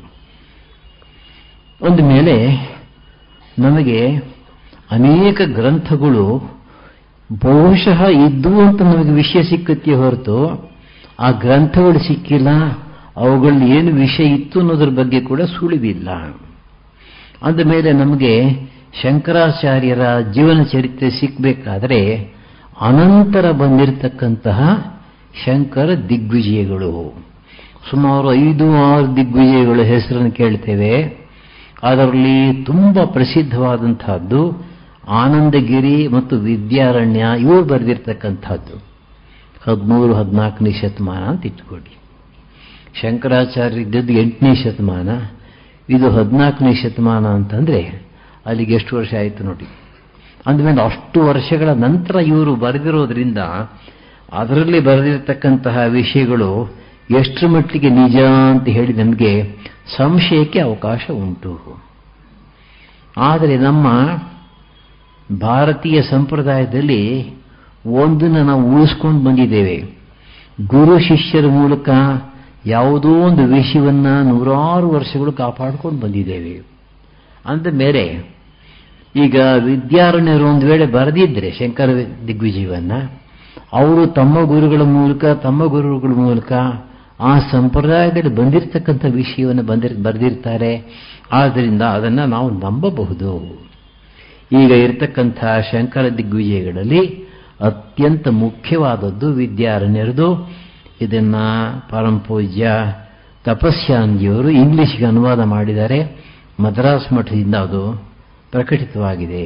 ಒಂದು ಮೇಲೆ ನಮಗೆ ಅನೇಕ ಗ್ರಂಥಗಳು ಬಹುಶಃ ಇದ್ದು ಅಂತ ನಮಗೆ ವಿಷಯ ಸಿಕ್ಕತ್ತೆ ಹೊರತು ಆ ಗ್ರಂಥಗಳು ಸಿಕ್ಕಿಲ್ಲ ಅವುಗಳಲ್ಲಿ ಏನು ವಿಷಯ ಇತ್ತು ಅನ್ನೋದ್ರ ಬಗ್ಗೆ ಕೂಡ ಸುಳಿವಿಲ್ಲ ಅಂದ ಮೇಲೆ ನಮಗೆ ಶಂಕರಾಚಾರ್ಯರ ಜೀವನ ಚರಿತ್ರೆ ಸಿಕ್ಕಬೇಕಾದ್ರೆ ಅನಂತರ ಬಂದಿರತಕ್ಕಂತಹ ಶಂಕರ ದಿಗ್ವಿಜಯಗಳು ಸುಮಾರು ಐದು ಆರು ದಿಗ್ವಿಜಯಗಳ ಹೆಸರನ್ನು ಕೇಳ್ತೇವೆ ಅದರಲ್ಲಿ ತುಂಬ ಪ್ರಸಿದ್ಧವಾದಂತಹದ್ದು ಆನಂದಗಿರಿ ಮತ್ತು ವಿದ್ಯಾರಣ್ಯ ಇವು ಬರೆದಿರ್ತಕ್ಕಂಥದ್ದು ಹದಿಮೂರು ಹದಿನಾಲ್ಕನೇ ಶತಮಾನ ಅಂತ ಇಟ್ಕೊಳ್ಳಿ ಶಂಕರಾಚಾರ್ಯ ಇದ್ದದ್ದು ಎಂಟನೇ ಶತಮಾನ ಇದು ಹದಿನಾಲ್ಕನೇ ಶತಮಾನ ಅಂತಂದರೆ ಅಲ್ಲಿಗೆ ಎಷ್ಟು ವರ್ಷ ಆಯಿತು ನೋಡಿ ಅಂದಮೇಲೆ ಅಷ್ಟು ವರ್ಷಗಳ ನಂತರ ಇವರು ಬರೆದಿರೋದ್ರಿಂದ ಅದರಲ್ಲಿ ಬರೆದಿರತಕ್ಕಂತಹ ವಿಷಯಗಳು ಎಷ್ಟರ ಮಟ್ಟಿಗೆ ನಿಜ ಅಂತ ಹೇಳಿ ನಮಗೆ ಸಂಶಯಕ್ಕೆ ಅವಕಾಶ ಉಂಟು ಆದರೆ ನಮ್ಮ ಭಾರತೀಯ ಸಂಪ್ರದಾಯದಲ್ಲಿ ಒಂದನ್ನು ನಾವು ಉಳಿಸ್ಕೊಂಡು ಬಂದಿದ್ದೇವೆ ಗುರು ಶಿಷ್ಯರ ಮೂಲಕ ಯಾವುದೋ ಒಂದು ವಿಷಯವನ್ನು ನೂರಾರು ವರ್ಷಗಳು ಕಾಪಾಡ್ಕೊಂಡು ಬಂದಿದ್ದೇವೆ ಅಂದ ಮೇಲೆ ಈಗ ವಿದ್ಯಾರಣ್ಯರು ಒಂದು ವೇಳೆ ಬರೆದಿದ್ದರೆ ಶಂಕರ ದಿಗ್ವಿಜಯವನ್ನ ಅವರು ತಮ್ಮ ಗುರುಗಳ ಮೂಲಕ ತಮ್ಮ ಗುರುಗಳ ಮೂಲಕ ಆ ಸಂಪ್ರದಾಯದಲ್ಲಿ ಬಂದಿರತಕ್ಕಂಥ ವಿಷಯವನ್ನು ಬಂದಿರ್ ಬರೆದಿರ್ತಾರೆ ಆದ್ದರಿಂದ ಅದನ್ನು ನಾವು ನಂಬಬಹುದು ಈಗ ಇರತಕ್ಕಂಥ ಶಂಕರ ದಿಗ್ವಿಜಯಗಳಲ್ಲಿ ಅತ್ಯಂತ ಮುಖ್ಯವಾದದ್ದು ವಿದ್ಯಾರಣ್ಯರದು ಇದನ್ನ ಪರಂಪೂಜ್ಯ ತಪಸ್ಯಾಂಜಿಯವರು ಇಂಗ್ಲಿಷ್ಗೆ ಅನುವಾದ ಮಾಡಿದ್ದಾರೆ ಮದ್ರಾಸ್ ಮಠದಿಂದ ಅದು ಪ್ರಕಟಿತವಾಗಿದೆ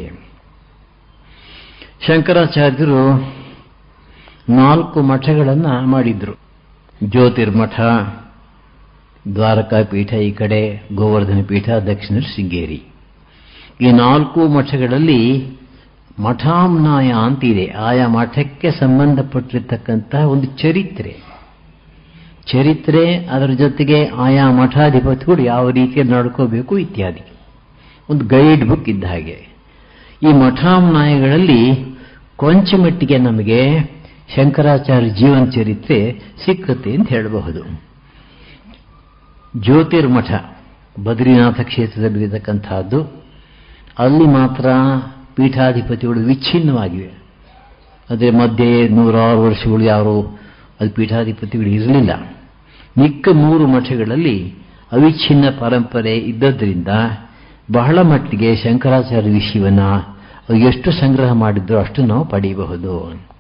ಶಂಕರಾಚಾರ್ಯರು ನಾಲ್ಕು ಮಠಗಳನ್ನು ಮಾಡಿದ್ರು ಜ್ಯೋತಿರ್ಮಠ ದ್ವಾರಕಾ ಪೀಠ ಈ ಕಡೆ ಗೋವರ್ಧನ ಪೀಠ ದಕ್ಷಿಣ ಶೃಂಗೇರಿ ಈ ನಾಲ್ಕು ಮಠಗಳಲ್ಲಿ ಮಠಾಮ್ನಾಯ ಅಂತಿದೆ ಆಯಾ ಮಠಕ್ಕೆ ಸಂಬಂಧಪಟ್ಟಿರ್ತಕ್ಕಂತಹ ಒಂದು ಚರಿತ್ರೆ ಚರಿತ್ರೆ ಅದರ ಜೊತೆಗೆ ಆಯಾ ಮಠಾಧಿಪತಿಗಳು ಯಾವ ರೀತಿಯಲ್ಲಿ ನಡ್ಕೋಬೇಕು ಇತ್ಯಾದಿ ಒಂದು ಗೈಡ್ ಬುಕ್ ಇದ್ದ ಹಾಗೆ ಈ ಮಠಾಮ್ನಾಯಗಳಲ್ಲಿ ಕೊಂಚ ಮಟ್ಟಿಗೆ ನಮಗೆ ಶಂಕರಾಚಾರ್ಯ ಜೀವನ ಚರಿತ್ರೆ ಸಿಕ್ಕತ್ತೆ ಅಂತ ಹೇಳಬಹುದು ಜ್ಯೋತಿರ್ಮಠ ಬದ್ರಿನಾಥ ಕ್ಷೇತ್ರದಲ್ಲಿರತಕ್ಕಂತಹದ್ದು ಅಲ್ಲಿ ಮಾತ್ರ ಪೀಠಾಧಿಪತಿಗಳು ವಿಚ್ಛಿನ್ನವಾಗಿವೆ ಅದೇ ಮಧ್ಯೆ ನೂರಾರು ವರ್ಷಗಳು ಯಾರು ಅದು ಪೀಠಾಧಿಪತಿಗಳು ಇರಲಿಲ್ಲ ಮಿಕ್ಕ ಮೂರು ಮಠಗಳಲ್ಲಿ ಅವಿಚ್ಛಿನ್ನ ಪರಂಪರೆ ಇದ್ದದ್ರಿಂದ ಬಹಳ ಮಟ್ಟಿಗೆ ಶಂಕರಾಚಾರ್ಯ ವಿಷಯವನ್ನು ಎಷ್ಟು ಸಂಗ್ರಹ ಮಾಡಿದ್ರು ಅಷ್ಟು ನಾವು ಪಡೆಯಬಹುದು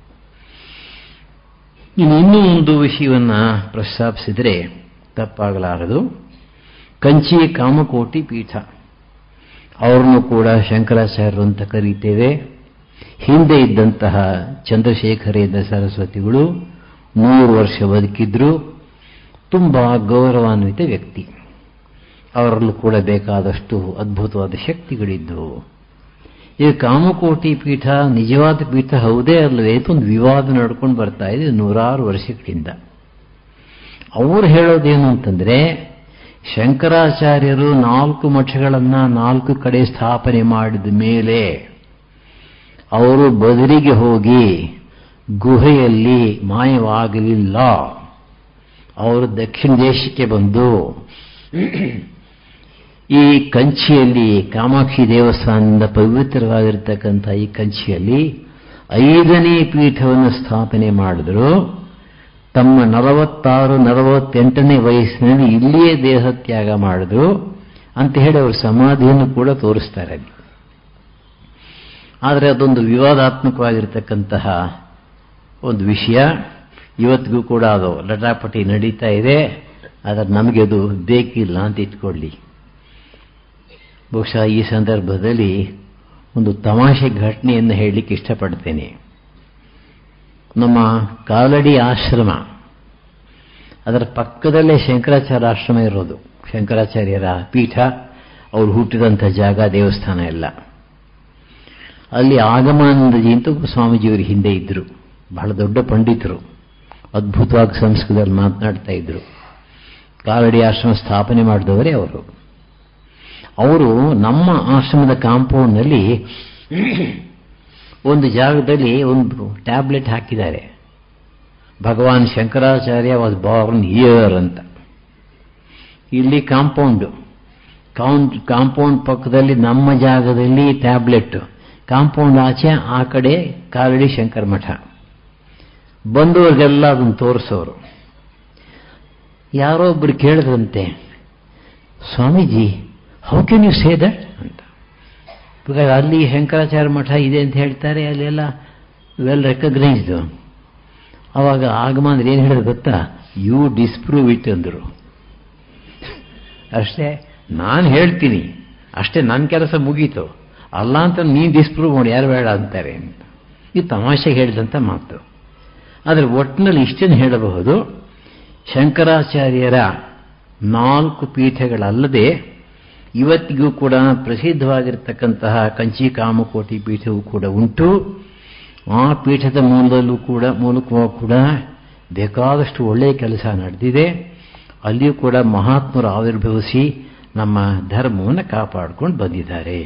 ಇನ್ನು ಇನ್ನೂ ಒಂದು ವಿಷಯವನ್ನು ಪ್ರಸ್ತಾಪಿಸಿದರೆ ತಪ್ಪಾಗಲಾರದು ಕಂಚಿ ಕಾಮಕೋಟಿ ಪೀಠ ಅವ್ರನ್ನು ಕೂಡ ಶಂಕರಾಚಾರ್ಯರು ಅಂತ ಕರೀತೇವೆ ಹಿಂದೆ ಇದ್ದಂತಹ ಚಂದ್ರಶೇಖರೇಂದ್ರ ಸರಸ್ವತಿಗಳು ನೂರು ವರ್ಷ ಬದುಕಿದ್ರು ತುಂಬ ಗೌರವಾನ್ವಿತ ವ್ಯಕ್ತಿ ಅವರಲ್ಲೂ ಕೂಡ ಬೇಕಾದಷ್ಟು ಅದ್ಭುತವಾದ ಶಕ್ತಿಗಳಿದ್ದವು ಈ ಕಾಮಕೋಟಿ ಪೀಠ ನಿಜವಾದ ಪೀಠ ಹೌದೇ ಅಲ್ಲವೇ ಅಂತ ಒಂದು ವಿವಾದ ನಡ್ಕೊಂಡು ಬರ್ತಾ ಇದೆ ನೂರಾರು ವರ್ಷಗಳಿಂದ ಅವರು ಹೇಳೋದೇನು ಅಂತಂದ್ರೆ ಶಂಕರಾಚಾರ್ಯರು ನಾಲ್ಕು ಮಠಗಳನ್ನು ನಾಲ್ಕು ಕಡೆ ಸ್ಥಾಪನೆ ಮಾಡಿದ ಮೇಲೆ ಅವರು ಬದರಿಗೆ ಹೋಗಿ ಗುಹೆಯಲ್ಲಿ ಮಾಯವಾಗಲಿಲ್ಲ ಅವರು ದಕ್ಷಿಣ ದೇಶಕ್ಕೆ ಬಂದು ಈ ಕಂಚಿಯಲ್ಲಿ ಕಾಮಾಕ್ಷಿ ದೇವಸ್ಥಾನದಿಂದ ಪವಿತ್ರವಾಗಿರ್ತಕ್ಕಂಥ ಈ ಕಂಚಿಯಲ್ಲಿ ಐದನೇ ಪೀಠವನ್ನು ಸ್ಥಾಪನೆ ಮಾಡಿದ್ರು ತಮ್ಮ ನಲವತ್ತಾರು ನಲವತ್ತೆಂಟನೇ ವಯಸ್ಸಿನಲ್ಲಿ ಇಲ್ಲಿಯೇ ದೇಹತ್ಯಾಗ ಮಾಡಿದ್ರು ಅಂತ ಹೇಳಿ ಅವರು ಸಮಾಧಿಯನ್ನು ಕೂಡ ತೋರಿಸ್ತಾರೆ ಆದರೆ ಅದೊಂದು ವಿವಾದಾತ್ಮಕವಾಗಿರ್ತಕ್ಕಂತಹ ಒಂದು ವಿಷಯ ಇವತ್ತಿಗೂ ಕೂಡ ಅದು ಲಟಾಪಟಿ ನಡೀತಾ ಇದೆ ಆದರೆ ನಮಗೆ ಅದು ಬೇಕಿಲ್ಲ ಅಂತ ಇಟ್ಕೊಳ್ಳಿ ಬಹುಶಃ ಈ ಸಂದರ್ಭದಲ್ಲಿ ಒಂದು ತಮಾಷೆ ಘಟನೆಯನ್ನು ಹೇಳಲಿಕ್ಕೆ ಇಷ್ಟಪಡ್ತೇನೆ ನಮ್ಮ ಕಾಲಡಿ ಆಶ್ರಮ ಅದರ ಪಕ್ಕದಲ್ಲೇ ಶಂಕರಾಚಾರ್ಯ ಆಶ್ರಮ ಇರೋದು ಶಂಕರಾಚಾರ್ಯರ ಪೀಠ ಅವರು ಹುಟ್ಟಿದಂಥ ಜಾಗ ದೇವಸ್ಥಾನ ಎಲ್ಲ ಅಲ್ಲಿ ಆಗಮಾನಂದಜಿ ಅಂತ ಒಬ್ಬ ಸ್ವಾಮೀಜಿಯವರು ಹಿಂದೆ ಇದ್ದರು ಬಹಳ ದೊಡ್ಡ ಪಂಡಿತರು ಅದ್ಭುತವಾಗಿ ಸಂಸ್ಕೃತದಲ್ಲಿ ಮಾತನಾಡ್ತಾ ಇದ್ರು ಕಾಲಡಿ ಆಶ್ರಮ ಸ್ಥಾಪನೆ ಮಾಡಿದವರೇ ಅವರು ಅವರು ನಮ್ಮ ಆಶ್ರಮದ ಕಾಂಪೌಂಡ್ನಲ್ಲಿ ಒಂದು ಜಾಗದಲ್ಲಿ ಒಂದು ಟ್ಯಾಬ್ಲೆಟ್ ಹಾಕಿದ್ದಾರೆ Bhagavan Shankaracharya was born year ಅಂತ ಇಲ್ಲಿ ಕಾಂಪೌಂಡ್ ಕಾಂಪೌಂಡ್ ಪಕ್ಕದಲ್ಲಿ ನಮ್ಮ ಜಾಗದಲ್ಲಿ ಟ್ಯಾಬ್ಲೆಟ್ ಕಾಂಪೌಂಡ್ ಆಚೆ ಆ ಕಡೆ ಕಾಲಡಿ ಶಂಕರ ಮಠ ಬಂದವ್ರಿಗೆಲ್ಲ ಅದನ್ನು ತೋರಿಸೋರು ಯಾರೋ ಒಬ್ಬರು ಕೇಳಿದ್ರಂತೆ Swamiji how can you say that ಅಂತ ಬಿಕಾಸ್ ಅಲ್ಲಿ ಶಂಕರಾಚಾರ್ಯ ಮಠ ಇದೆ ಅಂತ ಹೇಳ್ತಾರೆ ಅಲ್ಲೆಲ್ಲ ವೆಲ್ ರೆಕಗ್ನೈಸ್ಡು ಅವಾಗ ಆಗಮ ಅಂದ್ರೆ ಏನು ಹೇಳಿದ್ರು ಗೊತ್ತಾ ಯು ಡಿಸ್ಪ್ರೂವ್ ಇಟ್ ಅಂದರು ಅಷ್ಟೇ ನಾನು ಹೇಳ್ತೀನಿ ಅಷ್ಟೇ ನನ್ನ ಕೆಲಸ ಮುಗೀತು ಅಲ್ಲ ಅಂತ ನೀನು ಡಿಸ್ಪ್ರೂವ್ ಮಾಡಿ ಯಾರು ಬೇಡ ಅಂತಾರೆ ಅಂತ ಇದು ತಮಾಷೆ ಹೇಳಿದಂಥ ಮಾತು ಆದರೆ ಒಟ್ಟಿನಲ್ಲಿ ಇಷ್ಟನ್ನು ಹೇಳಬಹುದು ಶಂಕರಾಚಾರ್ಯರ ನಾಲ್ಕು ಪೀಠಗಳಲ್ಲದೆ ಇವತ್ತಿಗೂ ಕೂಡ ಪ್ರಸಿದ್ಧವಾಗಿರ್ತಕ್ಕಂತಹ ಕಂಚಿ ಕಾಮಕೋಟಿ ಪೀಠವೂ ಕೂಡ ಉಂಟು ಆ ಪೀಠದ ಮೂಲದಲ್ಲೂ ಕೂಡ ಮೂಲಕವೂ ಕೂಡ ಬೇಕಾದಷ್ಟು ಒಳ್ಳೆಯ ಕೆಲಸ ನಡೆದಿದೆ ಅಲ್ಲಿಯೂ ಕೂಡ ಮಹಾತ್ಮರು ಆವಿರ್ಭವಿಸಿ ನಮ್ಮ ಧರ್ಮವನ್ನು ಕಾಪಾಡಿಕೊಂಡು ಬಂದಿದ್ದಾರೆ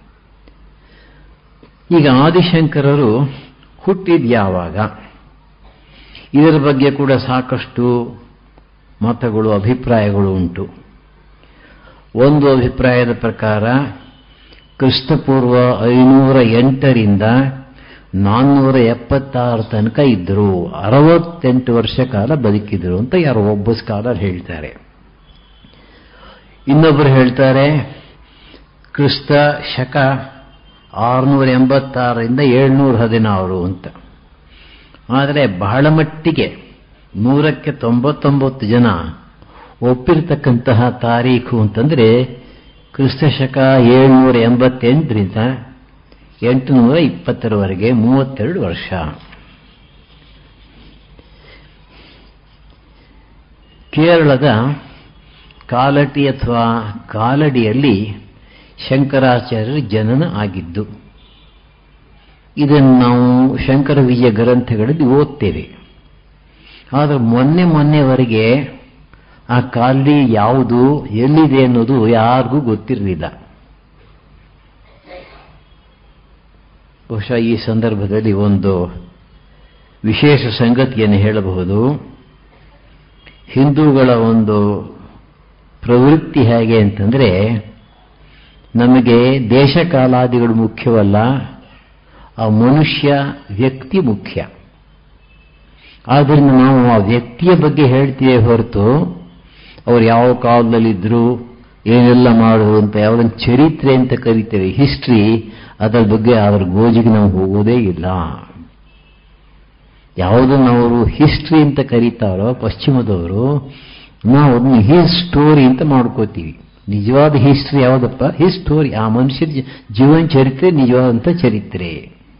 ಈಗ ಆದಿಶಂಕರರು ಹುಟ್ಟಿದ ಯಾವಾಗ ಇದರ ಬಗ್ಗೆ ಕೂಡ ಸಾಕಷ್ಟು ಮತಗಳು ಅಭಿಪ್ರಾಯಗಳು ಉಂಟು ಒಂದು ಅಭಿಪ್ರಾಯದ ಪ್ರಕಾರ ಕ್ರಿಸ್ತಪೂರ್ವ ಐನೂರ ಎಂಟರಿಂದ ನಾನ್ನೂರ ಎಪ್ಪತ್ತಾರು ತನಕ ಇದ್ದರು ಅರವತ್ತೆಂಟು ವರ್ಷ ಕಾಲ ಬದುಕಿದ್ರು ಅಂತ ಯಾರೋ ಒಬ್ಬ ಸ್ಕಾಲರ್ ಹೇಳ್ತಾರೆ ಇನ್ನೊಬ್ಬರು ಹೇಳ್ತಾರೆ ಕ್ರಿಸ್ತ ಶಕ ಆರುನೂರ ಎಂಬತ್ತಾರರಿಂದ ಏಳ್ನೂರ ಹದಿನಾರು ಅಂತ ಆದರೆ ಬಹಳ ಮಟ್ಟಿಗೆ ನೂರಕ್ಕೆ ತೊಂಬತ್ತೊಂಬತ್ತು ಜನ ಒಪ್ಪಿರ್ತಕ್ಕಂತಹ ತಾರೀಖು ಅಂತಂದರೆ ಕ್ರಿಸ್ತಶಕ ಏಳ್ನೂರ ಎಂಬತ್ತೆಂಟರಿಂದ ಎಂಟುನೂರ ಇಪ್ಪತ್ತರವರೆಗೆ ಮೂವತ್ತೆರಡು ವರ್ಷ ಕೇರಳದ ಕಾಲಟಿ ಅಥವಾ ಕಾಲಡಿಯಲ್ಲಿ ಶಂಕರಾಚಾರ್ಯರ ಜನನ ಆಗಿದ್ದು ಇದನ್ನು ನಾವು ಶಂಕರ ವಿಜಯ ಗ್ರಂಥಗಳಲ್ಲಿ ಓದ್ತೇವೆ ಆದರೆ ಮೊನ್ನೆ ಮೊನ್ನೆವರೆಗೆ ಆ ಕಾಲಡಿ ಯಾವುದು ಎಲ್ಲಿದೆ ಅನ್ನೋದು ಯಾರಿಗೂ ಗೊತ್ತಿರಲಿಲ್ಲ ಬಹುಶಃ ಈ ಸಂದರ್ಭದಲ್ಲಿ ಒಂದು ವಿಶೇಷ ಸಂಗತಿಯನ್ನು ಹೇಳಬಹುದು ಹಿಂದೂಗಳ ಒಂದು ಪ್ರವೃತ್ತಿ ಹೇಗೆ ಅಂತಂದರೆ ನಮಗೆ ದೇಶಕಾಲಾದಿಗಳು ಮುಖ್ಯವಲ್ಲ ಆ ಮನುಷ್ಯ ವ್ಯಕ್ತಿ ಮುಖ್ಯ ಆದ್ದರಿಂದ ನಾವು ಆ ವ್ಯಕ್ತಿಯ ಬಗ್ಗೆ ಹೇಳ್ತೀವಿ ಹೊರತು ಅವ್ರು ಯಾವ ಕಾಲದಲ್ಲಿದ್ದರು ಏನೆಲ್ಲ ಮಾಡಿದ್ರು ಅಂತ ಯಾವುದನ್ನು ಚರಿತ್ರೆ ಅಂತ ಕರಿತೇವೆ ಹಿಸ್ಟ್ರಿ ಅದರ ಬಗ್ಗೆ ಅದರ ಗೋಜಿಗೆ ನಾವು ಹೋಗೋದೇ ಇಲ್ಲ ಯಾವುದನ್ನು ಅವರು ಹಿಸ್ಟ್ರಿ ಅಂತ ಕರೀತಾರೋ ಪಶ್ಚಿಮದವರು ನಾವು ಅದನ್ನು ಹಿಸ್ ಸ್ಟೋರಿ ಅಂತ ಮಾಡ್ಕೋತೀವಿ ನಿಜವಾದ ಹಿಸ್ಟ್ರಿ ಯಾವುದಪ್ಪ ಹಿಸ್ ಸ್ಟೋರಿ ಆ ಮನುಷ್ಯರ ಜೀವನ ಚರಿತ್ರೆ ನಿಜವಾದಂಥ ಚರಿತ್ರೆ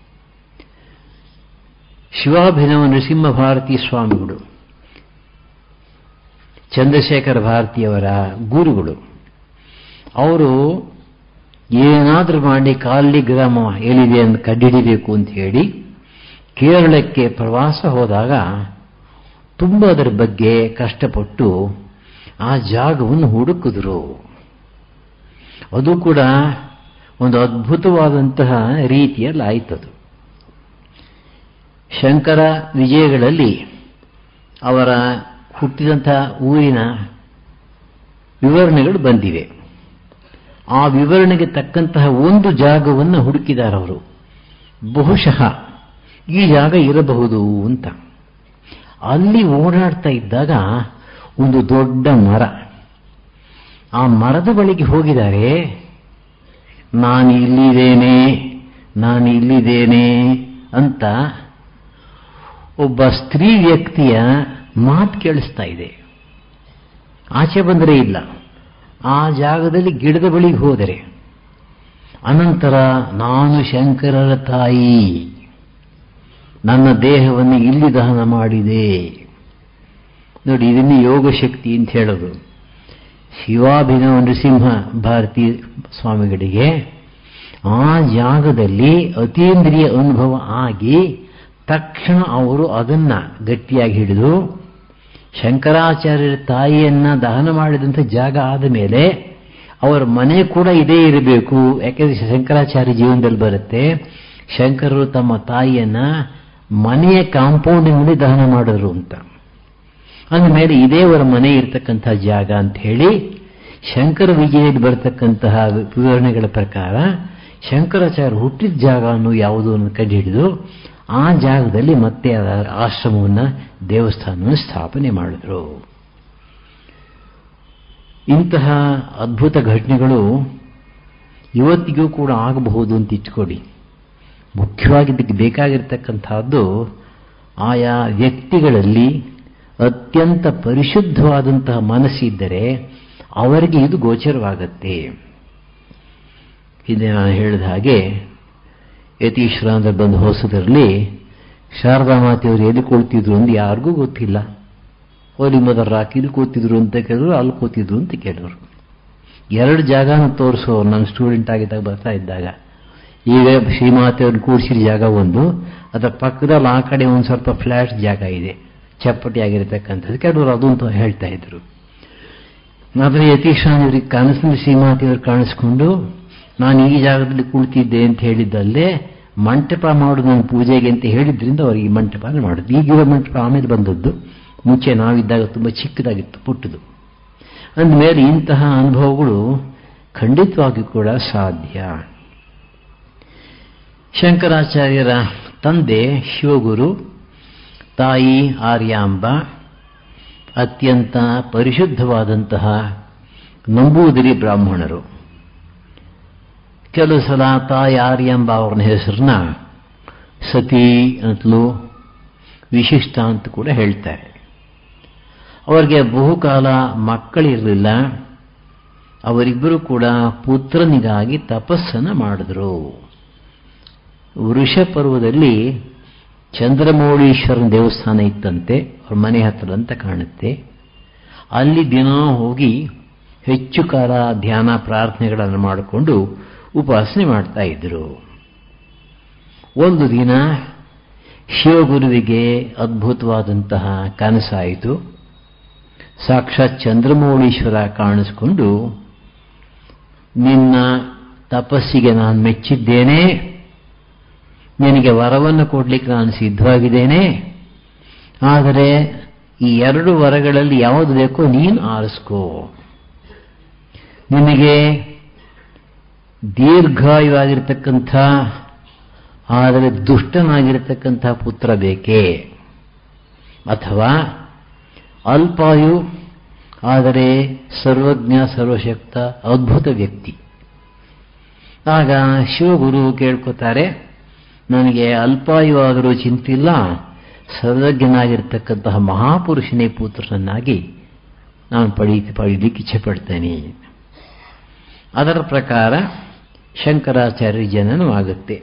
ಶಿವಾಭಿನವ ನರಸಿಂಹ ಭಾರತಿ ಸ್ವಾಮಿಗಳು ಚಂದ್ರಶೇಖರ ಭಾರತಿಯವರ ಗುರುಗಳು ಅವರು ಏನಾದರೂ ಮಾಡಿ ಕಾಲಿ ಗ್ರಾಮ ಎಲ್ಲಿದೆ ಅಂತ ಕಡ್ಡಿಡಿಬೇಕು ಅಂತ ಹೇಳಿ ಕೇರಳಕ್ಕೆ ಪ್ರವಾಸ ಹೋದಾಗ ತುಂಬ ಅದರ ಬಗ್ಗೆ ಕಷ್ಟಪಟ್ಟು ಆ ಜಾಗವನ್ನು ಹುಡುಕಿದ್ರು ಅದು ಕೂಡ ಒಂದು ಅದ್ಭುತವಾದಂತಹ ರೀತಿಯಲ್ಲಿ ಆಯ್ತದು ಶಂಕರ ವಿಜಯಗಳಲ್ಲಿ ಅವರ ಹುಟ್ಟಿದಂಥ ಊರಿನ ವಿವರಣೆಗಳು ಬಂದಿವೆ ಆ ವಿವರಣೆಗೆ ತಕ್ಕಂತಹ ಒಂದು ಜಾಗವನ್ನು ಹುಡುಕಿದಾರವರು ಬಹುಶಃ ಈ ಜಾಗ ಇರಬಹುದು ಅಂತ ಅಲ್ಲಿ ಓಡಾಡ್ತಾ ಇದ್ದಾಗ ಒಂದು ದೊಡ್ಡ ಮರ ಆ ಮರದ ಬಳಿಗೆ ಹೋಗಿದ್ದಾರೆ ನಾನು ಇಲ್ಲಿದ್ದೇನೆ ನಾನು ಇಲ್ಲಿದ್ದೇನೆ ಅಂತ ಒಬ್ಬ ಸ್ತ್ರೀ ವ್ಯಕ್ತಿಯ ಮಾತು ಕೇಳಿಸ್ತಾ ಇದೆ ಆಚೆ ಬಂದರೆ ಇಲ್ಲ ಆ ಜಾಗದಲ್ಲಿ ಗಿಡದ ಬಳಿಗೆ ಹೋದರೆ ಅನಂತರ ನಾನು ಶಂಕರರ ತಾಯಿ ನನ್ನ ದೇಹವನ್ನು ಇಲ್ಲಿ ದಹನ ಮಾಡಿದೆ ನೋಡಿ ಇದನ್ನು ಯೋಗ ಶಕ್ತಿ ಅಂತ ಹೇಳೋದು ಶಿವಾಭಿನವ ನರಸಿಂಹ ಭಾರತಿ ಸ್ವಾಮಿಗಳಿಗೆ ಆ ಜಾಗದಲ್ಲಿ ಅತೀಂದ್ರಿಯ ಅನುಭವ ಆಗಿ ತಕ್ಷಣ ಅವರು ಅದನ್ನ ಗಟ್ಟಿಯಾಗಿ ಹಿಡಿದು ಶಂಕರಾಚಾರ್ಯರ ತಾಯಿಯನ್ನ ದಹನ ಮಾಡಿದಂಥ ಜಾಗ ಆದ ಮೇಲೆ ಅವರ ಮನೆ ಕೂಡ ಇದೇ ಇರಬೇಕು ಯಾಕೆಂದ್ರೆ ಶಂಕರಾಚಾರ್ಯ ಜೀವನದಲ್ಲಿ ಬರುತ್ತೆ ಶಂಕರರು ತಮ್ಮ ತಾಯಿಯನ್ನ ಮನೆಯ ಕಾಂಪೌಂಡಿನಲ್ಲಿ ದಹನ ಮಾಡಿದ್ರು ಅಂತ ಅಂದಮೇಲೆ ಇದೇ ಅವರ ಮನೆ ಇರತಕ್ಕಂಥ ಜಾಗ ಅಂತ ಹೇಳಿ ಶಂಕರ ವಿಜಯದಲ್ಲಿ ಬರತಕ್ಕಂತಹ ವಿವರಣೆಗಳ ಪ್ರಕಾರ ಶಂಕರಾಚಾರ್ಯ ಹುಟ್ಟಿದ ಜಾಗ ಅನ್ನೋ ಯಾವುದು ಅನ್ನೋ ಕಂಡುಹಿಡಿದು ಆ ಜಾಗದಲ್ಲಿ ಮತ್ತೆ ಆಶ್ರಮವನ್ನು ದೇವಸ್ಥಾನವನ್ನು ಸ್ಥಾಪನೆ ಮಾಡಿದ್ರು ಇಂತಹ ಅದ್ಭುತ ಘಟನೆಗಳು ಇವತ್ತಿಗೂ ಕೂಡ ಆಗಬಹುದು ಅಂತ ಇಟ್ಕೊಡಿ ಮುಖ್ಯವಾಗಿ ಇದಕ್ಕೆ ಬೇಕಾಗಿರ್ತಕ್ಕಂಥದ್ದು ಆಯಾ ವ್ಯಕ್ತಿಗಳಲ್ಲಿ ಅತ್ಯಂತ ಪರಿಶುದ್ಧವಾದಂತಹ ಮನಸ್ಸಿದ್ದರೆ ಅವರಿಗೆ ಇದು ಗೋಚರವಾಗತ್ತೆ ಹಿಂದೆ ನಾನು ಹೇಳಿದ ಹಾಗೆ ಯತೀಶ್ವರ ಬಂದು ಹೊಸದರಲ್ಲಿ ಶಾರದಾ ಮಾತೆಯವರು ಎಲ್ಲಿ ಕೂಳ್ತಿದ್ರು ಅಂತ ಯಾರಿಗೂ ಗೊತ್ತಿಲ್ಲ ಹೋಲಿ ಮದರ್ ಇಲ್ಲಿ ಕೂತಿದ್ರು ಅಂತ ಕೇಳಿದ್ರು ಅಲ್ಲಿ ಕೂತಿದ್ರು ಅಂತ ಕೇಳಿದ್ರು ಎರಡು ಜಾಗನ ತೋರಿಸೋರು ನಾನು ಸ್ಟೂಡೆಂಟ್ ಆಗಿದ್ದಾಗ ಬರ್ತಾ ಇದ್ದಾಗ ಈಗ ಶ್ರೀಮಾತೆಯವ್ರನ್ನ ಕೂಡಿಸಿದ ಜಾಗ ಒಂದು ಅದರ ಪಕ್ಕದಲ್ಲಿ ಆ ಕಡೆ ಒಂದು ಸ್ವಲ್ಪ ಫ್ಲ್ಯಾಟ್ ಜಾಗ ಇದೆ ಚಪ್ಪಟಿ ಆಗಿರತಕ್ಕಂಥದ್ದು ಕೆಲವರು ಅದು ಅಂತ ಹೇಳ್ತಾ ಇದ್ರು ಆದರೆ ಯತೀಶ್ವರನಿವ್ರಿಗೆ ಕನಸಿನಲ್ಲಿ ಶ್ರೀಮಾತೆಯವರು ಕಾಣಿಸ್ಕೊಂಡು ನಾನು ಈ ಜಾಗದಲ್ಲಿ ಕುಳಿತಿದ್ದೆ ಅಂತ ಹೇಳಿದ್ದಲ್ಲೇ ಮಂಟಪ ಮಾಡು ನನ್ನ ಪೂಜೆಗೆ ಅಂತ ಹೇಳಿದ್ರಿಂದ ಅವರಿಗೆ ಮಂಟಪ ಮಾಡೋದು ಈಗಿರೋ ಮಂಟಪ ಆಮೇಲೆ ಬಂದದ್ದು ಮುಂಚೆ ನಾವಿದ್ದಾಗ ತುಂಬ ಚಿಕ್ಕದಾಗಿತ್ತು ಪುಟ್ಟದು ಅಂದಮೇಲೆ ಇಂತಹ ಅನುಭವಗಳು ಖಂಡಿತವಾಗಿ ಕೂಡ ಸಾಧ್ಯ ಶಂಕರಾಚಾರ್ಯರ ತಂದೆ ಶಿವಗುರು ತಾಯಿ ಆರ್ಯಾಂಬ ಅತ್ಯಂತ ಪರಿಶುದ್ಧವಾದಂತಹ ನಂಬೂದಿರಿ ಬ್ರಾಹ್ಮಣರು ಕೆಲವು ಸಲ ತಾಯಿ ಆರ್ಯಾಂಬ ಅವ್ರನ್ನ ಹೆಸರನ್ನ ಸತಿ ಅಂತಲೂ ವಿಶಿಷ್ಟ ಅಂತ ಕೂಡ ಹೇಳ್ತಾರೆ ಅವರಿಗೆ ಬಹುಕಾಲ ಮಕ್ಕಳಿರಲಿಲ್ಲ ಅವರಿಬ್ಬರು ಕೂಡ ಪುತ್ರನಿಗಾಗಿ ತಪಸ್ಸನ್ನು ಮಾಡಿದ್ರು ವೃಷ ಪರ್ವದಲ್ಲಿ ಚಂದ್ರಮೌಳೀಶ್ವರನ ದೇವಸ್ಥಾನ ಇತ್ತಂತೆ ಅವ್ರ ಮನೆ ಹತ್ರ ಅಂತ ಕಾಣುತ್ತೆ ಅಲ್ಲಿ ದಿನ ಹೋಗಿ ಹೆಚ್ಚು ಕಾಲ ಧ್ಯಾನ ಪ್ರಾರ್ಥನೆಗಳನ್ನು ಮಾಡಿಕೊಂಡು ಉಪಾಸನೆ ಮಾಡ್ತಾ ಇದ್ರು ಒಂದು ದಿನ ಶಿವಗುರುವಿಗೆ ಅದ್ಭುತವಾದಂತಹ ಕನಸಾಯಿತು ಸಾಕ್ಷಾತ್ ಚಂದ್ರಮೌಳೀಶ್ವರ ಕಾಣಿಸ್ಕೊಂಡು ನಿನ್ನ ತಪಸ್ಸಿಗೆ ನಾನು ಮೆಚ್ಚಿದ್ದೇನೆ ನಿನಗೆ ವರವನ್ನು ಕೊಡ್ಲಿಕ್ಕೆ ನಾನು ಸಿದ್ಧವಾಗಿದ್ದೇನೆ ಆದರೆ ಈ ಎರಡು ವರಗಳಲ್ಲಿ ಯಾವುದು ಬೇಕೋ ನೀನು ಆರಿಸ್ಕೋ ನಿನಗೆ ದೀರ್ಘಾಯುವಾಗಿರ್ತಕ್ಕಂಥ ಆದರೆ ದುಷ್ಟನಾಗಿರ್ತಕ್ಕಂಥ ಪುತ್ರ ಬೇಕೇ ಅಥವಾ ಅಲ್ಪಾಯು ಆದರೆ ಸರ್ವಜ್ಞ ಸರ್ವಶಕ್ತ ಅದ್ಭುತ ವ್ಯಕ್ತಿ ಆಗ ಶಿವಗುರು ಕೇಳ್ಕೊತಾರೆ ನನಗೆ ಅಲ್ಪಾಯು ಆದರೂ ಚಿಂತಿಲ್ಲ ಸರ್ವಜ್ಞನಾಗಿರ್ತಕ್ಕಂತಹ ಮಹಾಪುರುಷನೇ ಪುತ್ರನನ್ನಾಗಿ ನಾನು ಪಡಿ ಪಡೀಲಿಕ್ಕೆ ಇಚ್ಛೆ ಪಡ್ತೇನೆ ಅದರ ಪ್ರಕಾರ ಶಂಕರಾಚಾರ್ಯ ಜನನವಾಗುತ್ತೆ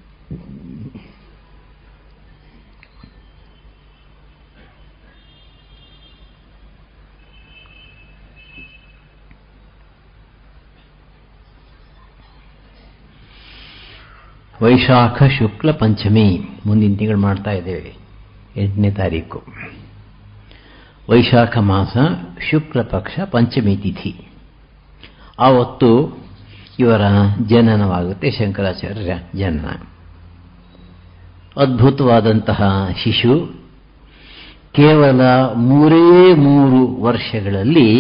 ವೈಶಾಖ ಶುಕ್ಲ ಪಂಚಮಿ ಮುಂದಿನ ತಿಂಗಳು ಮಾಡ್ತಾ ಇದ್ದೇವೆ ಎಂಟನೇ ತಾರೀಕು ವೈಶಾಖ ಮಾಸ ಶುಕ್ಲ ಪಕ್ಷ ಪಂಚಮಿ ತಿಥಿ ಆವತ್ತು ಇವರ ಜನನವಾಗುತ್ತೆ ಶಂಕರಾಚಾರ್ಯರ ಜನನ ಅದ್ಭುತವಾದಂತಹ ಶಿಶು ಕೇವಲ ಮೂರೇ ಮೂರು ವರ್ಷಗಳಲ್ಲಿ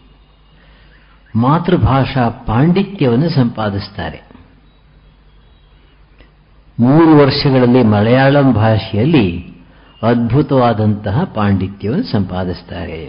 ಮಾತೃಭಾಷಾ ಪಾಂಡಿತ್ಯವನ್ನು ಸಂಪಾದಿಸ್ತಾರೆ ಮೂರು ವರ್ಷಗಳಲ್ಲಿ ಮಲಯಾಳಂ ಭಾಷೆಯಲ್ಲಿ ಅದ್ಭುತವಾದಂತಹ ಪಾಂಡಿತ್ಯವನ್ನು ಸಂಪಾದಿಸ್ತಾರೆ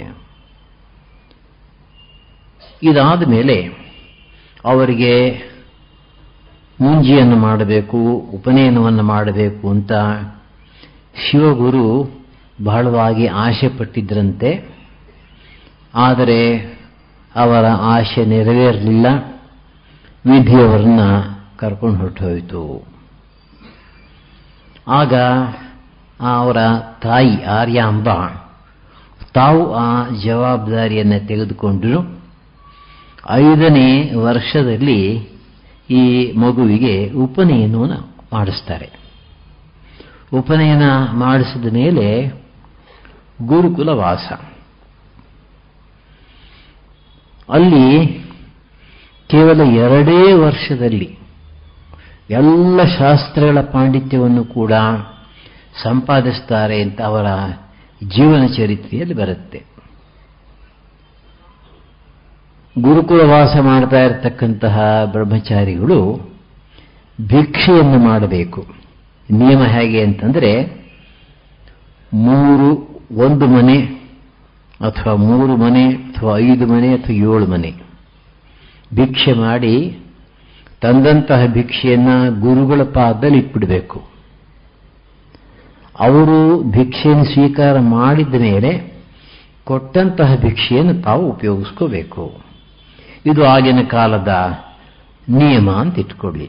ಇದಾದ ಮೇಲೆ ಅವರಿಗೆ ಮುಂಜಿಯನ್ನು ಮಾಡಬೇಕು ಉಪನಯನವನ್ನು ಮಾಡಬೇಕು ಅಂತ ಶಿವಗುರು ಬಹಳವಾಗಿ ಆಸೆ ಪಟ್ಟಿದ್ರಂತೆ ಆದರೆ ಅವರ ಆಶೆ ನೆರವೇರಲಿಲ್ಲ ವಿಧಿಯವರನ್ನ ಕರ್ಕೊಂಡು ಹೊರಟೋಯ್ತು ಆಗ ಅವರ ತಾಯಿ ಆರ್ಯಾಂಬ ತಾವು ಆ ಜವಾಬ್ದಾರಿಯನ್ನು ತೆಗೆದುಕೊಂಡರು ಐದನೇ ವರ್ಷದಲ್ಲಿ ಈ ಮಗುವಿಗೆ ಉಪನಯನವನ್ನು ಮಾಡಿಸ್ತಾರೆ ಉಪನಯನ ಮಾಡಿಸಿದ ಮೇಲೆ ಗುರುಕುಲ ವಾಸ ಅಲ್ಲಿ ಕೇವಲ ಎರಡೇ ವರ್ಷದಲ್ಲಿ ಎಲ್ಲ ಶಾಸ್ತ್ರಗಳ ಪಾಂಡಿತ್ಯವನ್ನು ಕೂಡ ಸಂಪಾದಿಸ್ತಾರೆ ಅಂತ ಅವರ ಜೀವನ ಚರಿತ್ರೆಯಲ್ಲಿ ಬರುತ್ತೆ ಗುರುಕುಲ ವಾಸ ಮಾಡ್ತಾ ಇರತಕ್ಕಂತಹ ಬ್ರಹ್ಮಚಾರಿಗಳು ಭಿಕ್ಷೆಯನ್ನು ಮಾಡಬೇಕು ನಿಯಮ ಹೇಗೆ ಅಂತಂದರೆ ಮೂರು ಒಂದು ಮನೆ ಅಥವಾ ಮೂರು ಮನೆ ಅಥವಾ ಐದು ಮನೆ ಅಥವಾ ಏಳು ಮನೆ ಭಿಕ್ಷೆ ಮಾಡಿ ತಂದಂತಹ ಭಿಕ್ಷೆಯನ್ನು ಗುರುಗಳ ಪಾದದಲ್ಲಿ ಇಟ್ಬಿಡಬೇಕು ಅವರು ಭಿಕ್ಷೆಯನ್ನು ಸ್ವೀಕಾರ ಮಾಡಿದ ಮೇಲೆ ಕೊಟ್ಟಂತಹ ಭಿಕ್ಷೆಯನ್ನು ತಾವು ಉಪಯೋಗಿಸ್ಕೋಬೇಕು ಇದು ಆಗಿನ ಕಾಲದ ನಿಯಮ ಅಂತ ಇಟ್ಕೊಳ್ಳಿ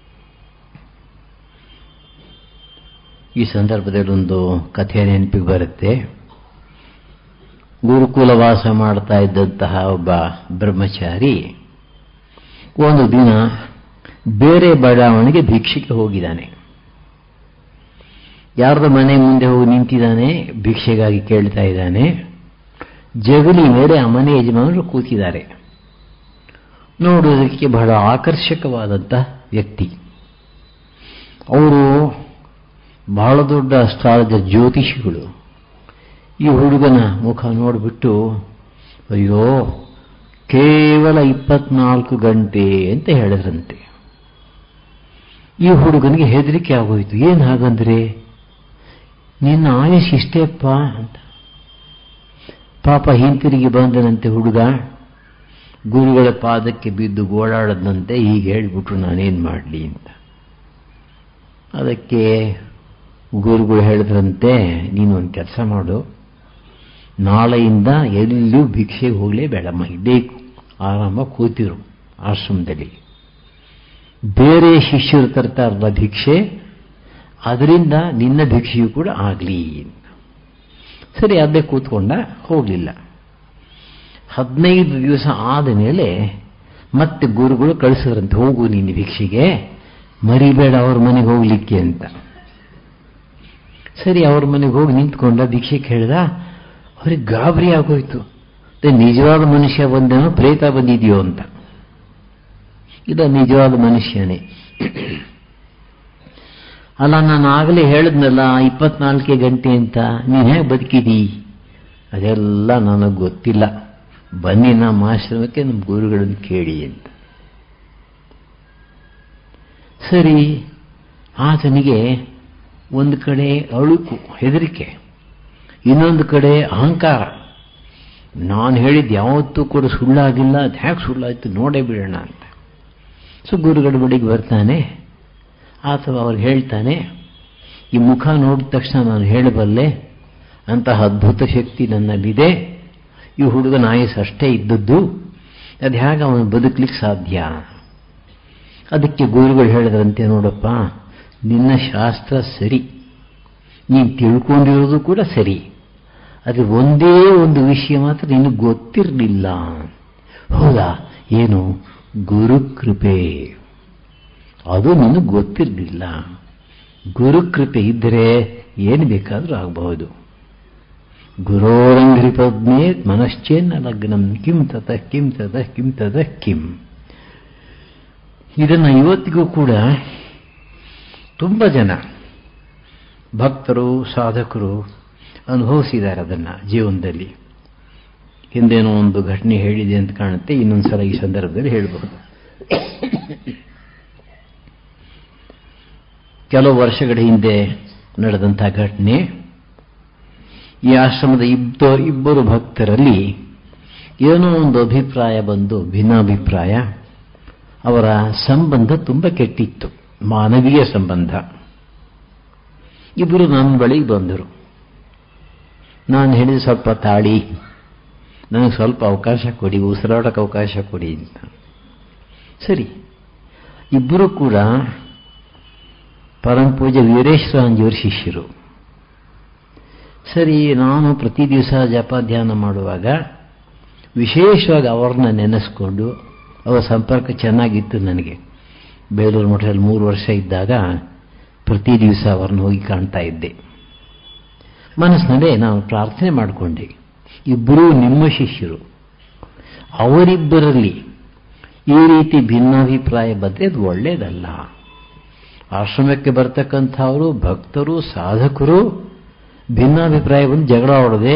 ಈ ಸಂದರ್ಭದಲ್ಲಿ ಒಂದು ಕಥೆ ನೆನಪಿಗೆ ಬರುತ್ತೆ ಗುರುಕುಲ ವಾಸ ಮಾಡ್ತಾ ಇದ್ದಂತಹ ಒಬ್ಬ ಬ್ರಹ್ಮಚಾರಿ ಒಂದು ದಿನ ಬೇರೆ ಬಡಾವಣೆಗೆ ಭಿಕ್ಷೆಗೆ ಹೋಗಿದ್ದಾನೆ ಯಾರ್ದ ಮನೆ ಮುಂದೆ ಹೋಗಿ ನಿಂತಿದ್ದಾನೆ ಭಿಕ್ಷೆಗಾಗಿ ಕೇಳ್ತಾ ಇದ್ದಾನೆ ಜಗಲಿ ಮೇಲೆ ಆ ಮನೆ ಯಜಮಾನರು ಕೂತಿದ್ದಾರೆ ನೋಡುವುದಕ್ಕೆ ಬಹಳ ಆಕರ್ಷಕವಾದಂಥ ವ್ಯಕ್ತಿ ಅವರು ಬಹಳ ದೊಡ್ಡ ಸ್ಥಳದ ಜ್ಯೋತಿಷಿಗಳು ಈ ಹುಡುಗನ ಮುಖ ನೋಡಿಬಿಟ್ಟು ಅಯ್ಯೋ ಕೇವಲ ಇಪ್ಪತ್ನಾಲ್ಕು ಗಂಟೆ ಅಂತ ಹೇಳಿದ್ರಂತೆ ಈ ಹುಡುಗನಿಗೆ ಹೆದರಿಕೆ ಆಗೋಯ್ತು ಏನು ಹಾಗಂದ್ರೆ ನಿನ್ನ ಆಯುಷ್ ಇಷ್ಟೇಪ್ಪ ಅಂತ ಪಾಪ ಹಿಂತಿರುಗಿ ಬಂದನಂತೆ ಹುಡುಗ ಗುರುಗಳ ಪಾದಕ್ಕೆ ಬಿದ್ದು ಗೋಳಾಡದಂತೆ ಹೀಗೆ ಹೇಳಿಬಿಟ್ರು ನಾನೇನು ಮಾಡಲಿ ಅಂತ ಅದಕ್ಕೆ ಗುರುಗಳು ಹೇಳಿದ್ರಂತೆ ನೀನು ಒಂದು ಕೆಲಸ ಮಾಡು ನಾಳೆಯಿಂದ ಎಲ್ಲೂ ಭಿಕ್ಷೆಗೆ ಹೋಗಲೇಬೇಡಮ್ಮ ಇಲ್ಲೇ ಆರಾಮ ಕೂತಿರು ಆಶ್ರಮದಲ್ಲಿ ಬೇರೆ ಶಿಷ್ಯರು ತರ್ತಾರಲ್ಲ ಭಿಕ್ಷೆ ಅದರಿಂದ ನಿನ್ನ ಭಿಕ್ಷೆಯೂ ಕೂಡ ಆಗಲಿ ಸರಿ ಅದೇ ಕೂತ್ಕೊಂಡ ಹೋಗಲಿಲ್ಲ ಹದಿನೈದು ದಿವಸ ಆದ ಮೇಲೆ ಮತ್ತೆ ಗುರುಗಳು ಕಳಿಸಿದ್ರಂತೆ ಹೋಗು ನಿನ್ನ ಭಿಕ್ಷೆಗೆ ಮರಿಬೇಡ ಅವ್ರ ಮನೆಗೆ ಹೋಗ್ಲಿಕ್ಕೆ ಅಂತ ಸರಿ ಅವ್ರ ಮನೆಗೆ ಹೋಗಿ ನಿಂತ್ಕೊಂಡ ಭಿಕ್ಷೆ ಕೇಳಿದ ಅವ್ರಿಗೆ ಗಾಬರಿ ಆಗೋಯ್ತು ನಿಜವಾದ ಮನುಷ್ಯ ಬಂದೇನೋ ಪ್ರೇತ ಬಂದಿದೆಯೋ ಅಂತ ಇದು ನಿಜವಾದ ಮನುಷ್ಯನೇ ಅಲ್ಲ ನಾನು ಆಗಲೇ ಹೇಳಿದ್ನಲ್ಲ ಇಪ್ಪತ್ನಾಲ್ಕೇ ಗಂಟೆ ಅಂತ ನೀನು ಹೇಗೆ ಬದುಕಿದಿ ಅದೆಲ್ಲ ನನಗೆ ಗೊತ್ತಿಲ್ಲ ಬನ್ನಿ ನಮ್ಮ ಆಶ್ರಮಕ್ಕೆ ನಮ್ಮ ಗುರುಗಳನ್ನು ಕೇಳಿ ಅಂತ ಸರಿ ಆತನಿಗೆ ಒಂದು ಕಡೆ ಅಳುಕು ಹೆದರಿಕೆ ಇನ್ನೊಂದು ಕಡೆ ಅಹಂಕಾರ ನಾನು ಹೇಳಿದ್ದು ಯಾವತ್ತೂ ಕೂಡ ಸುಳ್ಳಾಗಿಲ್ಲ ಅದು ಹೇಗೆ ಸುಳ್ಳಾಯ್ತು ನೋಡೇ ಬಿಡೋಣ ಅಂತ ಸೊ ಗುರುಗಳ ಬಳಿಗೆ ಬರ್ತಾನೆ ಅಥವಾ ಅವ್ರಿಗೆ ಹೇಳ್ತಾನೆ ಈ ಮುಖ ನೋಡಿದ ತಕ್ಷಣ ನಾನು ಹೇಳಬಲ್ಲೆ ಅಂತಹ ಅದ್ಭುತ ಶಕ್ತಿ ನನ್ನಲ್ಲಿದೆ ಈ ಹುಡುಗನ ಆಯಸ್ಸು ಅಷ್ಟೇ ಇದ್ದದ್ದು ಅದು ಹೇಗೆ ಅವನು ಬದುಕಲಿಕ್ಕೆ ಸಾಧ್ಯ ಅದಕ್ಕೆ ಗುರುಗಳು ಹೇಳಿದ್ರಂತೆ ನೋಡಪ್ಪ ನಿನ್ನ ಶಾಸ್ತ್ರ ಸರಿ ನೀನು ತಿಳ್ಕೊಂಡಿರೋದು ಕೂಡ ಸರಿ ಆದರೆ ಒಂದೇ ಒಂದು ವಿಷಯ ಮಾತ್ರ ನಿನಗೆ ಗೊತ್ತಿರಲಿಲ್ಲ ಹೌದಾ ಏನು ಗುರುಕೃಪೆ ಅದು ನನಗೆ ಗೊತ್ತಿರಲಿಲ್ಲ ಗುರುಕೃಪೆ ಇದ್ದರೆ ಏನು ಬೇಕಾದರೂ ಆಗಬಹುದು ಗುರೋರಂಗ್ರಿ ಪದ್ಮೇ ಮನಶ್ಚೇನ್ನ ಲಗ್ನಂ ಕಿಂ ತತಃ ಕಿಂ ತತಃ ಕಿಂ ತತಃ ಕಿಂ ಇದನ್ನು ಇವತ್ತಿಗೂ ಕೂಡ ತುಂಬ ಜನ ಭಕ್ತರು ಸಾಧಕರು ಅನುಭವಿಸಿದ್ದಾರೆ ಅದನ್ನು ಜೀವನದಲ್ಲಿ ಹಿಂದೇನೋ ಒಂದು ಘಟನೆ ಹೇಳಿದೆ ಅಂತ ಕಾಣುತ್ತೆ ಇನ್ನೊಂದು ಸಲ ಈ ಸಂದರ್ಭದಲ್ಲಿ ಹೇಳಬಹುದು ಕೆಲವು ವರ್ಷಗಳ ಹಿಂದೆ ನಡೆದಂಥ ಘಟನೆ ಈ ಆಶ್ರಮದ ಇಬ್ಬ ಇಬ್ಬರು ಭಕ್ತರಲ್ಲಿ ಏನೋ ಒಂದು ಅಭಿಪ್ರಾಯ ಬಂದು ಭಿನ್ನಾಭಿಪ್ರಾಯ ಅವರ ಸಂಬಂಧ ತುಂಬ ಕೆಟ್ಟಿತ್ತು ಮಾನವೀಯ ಸಂಬಂಧ ಇಬ್ಬರು ನನ್ನ ಬಳಿಗೆ ಬಂದರು ನಾನು ಹೇಳಿದ ಸ್ವಲ್ಪ ತಾಳಿ ನನಗೆ ಸ್ವಲ್ಪ ಅವಕಾಶ ಕೊಡಿ ಉಸಿರಾಡಕ್ಕೆ ಅವಕಾಶ ಕೊಡಿ ಅಂತ ಸರಿ ಇಬ್ಬರು ಕೂಡ ಪರಮ ಪೂಜೆ ವೀರೇಶ್ವರಾಂಜಿಯವರ ಶಿಷ್ಯರು ಸರಿ ನಾನು ಪ್ರತಿ ದಿವಸ ಜಪ ಧ್ಯಾನ ಮಾಡುವಾಗ ವಿಶೇಷವಾಗಿ ಅವ್ರನ್ನ ನೆನೆಸ್ಕೊಂಡು ಅವರ ಸಂಪರ್ಕ ಚೆನ್ನಾಗಿತ್ತು ನನಗೆ ಬೇಲೂರು ಮಠದಲ್ಲಿ ಮೂರು ವರ್ಷ ಇದ್ದಾಗ ಪ್ರತಿ ದಿವಸ ಅವ್ರನ್ನ ಹೋಗಿ ಕಾಣ್ತಾ ಇದ್ದೆ ಮನಸ್ಸಿನಲ್ಲೇ ನಾನು ಪ್ರಾರ್ಥನೆ ಮಾಡಿಕೊಂಡೆ ಇಬ್ಬರೂ ನಿಮ್ಮ ಶಿಷ್ಯರು ಅವರಿಬ್ಬರಲ್ಲಿ ಈ ರೀತಿ ಭಿನ್ನಾಭಿಪ್ರಾಯ ಬಂದರೆ ಅದು ಒಳ್ಳೆಯದಲ್ಲ ಆಶ್ರಮಕ್ಕೆ ಬರ್ತಕ್ಕಂಥವರು ಭಕ್ತರು ಸಾಧಕರು ಭಿನ್ನಾಭಿಪ್ರಾಯವನ್ನು ಜಗಳ ಆಡದೆ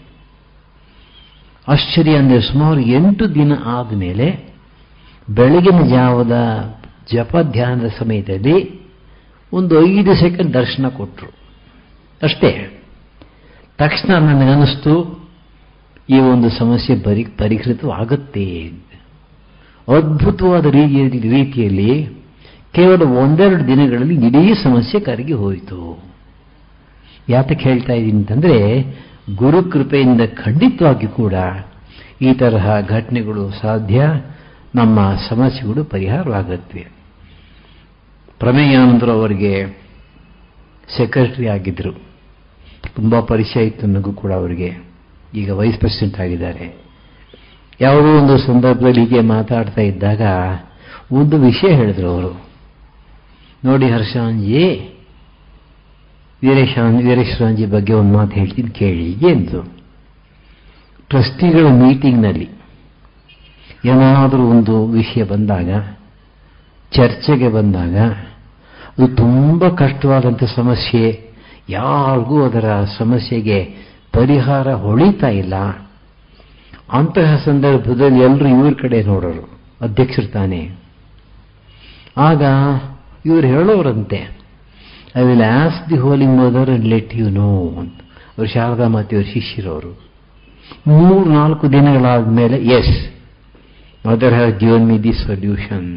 ಆಶ್ಚರ್ಯ ಅಂದರೆ ಸುಮಾರು ಎಂಟು ದಿನ ಆದಮೇಲೆ ಬೆಳಗಿನ ಜಾವದ ಜಪ ಧ್ಯಾನದ ಸಮಯದಲ್ಲಿ ಒಂದು ಐದು ಸೆಕೆಂಡ್ ದರ್ಶನ ಕೊಟ್ಟರು ಅಷ್ಟೇ ತಕ್ಷಣ ನನಗನ್ನಿಸ್ತು ಈ ಒಂದು ಸಮಸ್ಯೆ ಬರಿ ಪರಿಹೃತವಾಗುತ್ತೆ ಅದ್ಭುತವಾದ ರೀತಿಯಲ್ಲಿ ರೀತಿಯಲ್ಲಿ ಕೇವಲ ಒಂದೆರಡು ದಿನಗಳಲ್ಲಿ ಇಡೀ ಸಮಸ್ಯೆ ಕರಗಿ ಹೋಯಿತು ಯಾತಕ್ಕೆ ಹೇಳ್ತಾ ಇದ್ದೀನಿ ಅಂತಂದರೆ ಗುರು ಕೃಪೆಯಿಂದ ಖಂಡಿತವಾಗಿ ಕೂಡ ಈ ತರಹ ಘಟನೆಗಳು ಸಾಧ್ಯ ನಮ್ಮ ಸಮಸ್ಯೆಗಳು ಪರಿಹಾರವಾಗುತ್ತವೆ ಪ್ರಮೇಯಾನಂದರು ಅವರಿಗೆ ಸೆಕ್ರೆಟರಿ ಆಗಿದ್ದರು ತುಂಬ ಪರಿಚಯ ಇತ್ತು ನನಗೂ ಕೂಡ ಅವರಿಗೆ ಈಗ ವೈಸ್ ಪ್ರೆಸಿಡೆಂಟ್ ಆಗಿದ್ದಾರೆ ಯಾವುದೋ ಒಂದು ಸಂದರ್ಭದಲ್ಲಿ ಹೀಗೆ ಮಾತಾಡ್ತಾ ಇದ್ದಾಗ ಒಂದು ವಿಷಯ ಹೇಳಿದ್ರು ಅವರು ನೋಡಿ ಹರ್ಷಾಂಜಿ ವೀರೇಶಾನ್ ವೀರೇಶ್ವರಾಂಜಿ ಬಗ್ಗೆ ಒಂದು ಮಾತು ಹೇಳ್ತೀನಿ ಕೇಳಿ ಎಂದು ಟ್ರಸ್ಟಿಗಳ ಮೀಟಿಂಗ್ನಲ್ಲಿ ಏನಾದರೂ ಒಂದು ವಿಷಯ ಬಂದಾಗ ಚರ್ಚೆಗೆ ಬಂದಾಗ ಅದು ತುಂಬ ಕಷ್ಟವಾದಂಥ ಸಮಸ್ಯೆ ಯಾರಿಗೂ ಅದರ ಸಮಸ್ಯೆಗೆ ಪರಿಹಾರ ಹೊಳಿತಾ ಇಲ್ಲ ಅಂತಹ ಸಂದರ್ಭದಲ್ಲಿ ಎಲ್ಲರೂ ಇವ್ರ ಕಡೆ ನೋಡೋರು ಅಧ್ಯಕ್ಷರು ತಾನೇ ಆಗ ಇವರು ಹೇಳೋರಂತೆ I will ask the holy mother and let you know ಅಂತ ಅವರು ಶಾರದಾ ಮಾತೆಯವರು ಶಿಷ್ಯರವರು ಮೂರು ನಾಲ್ಕು ದಿನಗಳಾದ ಮೇಲೆ yes mother has given me the solution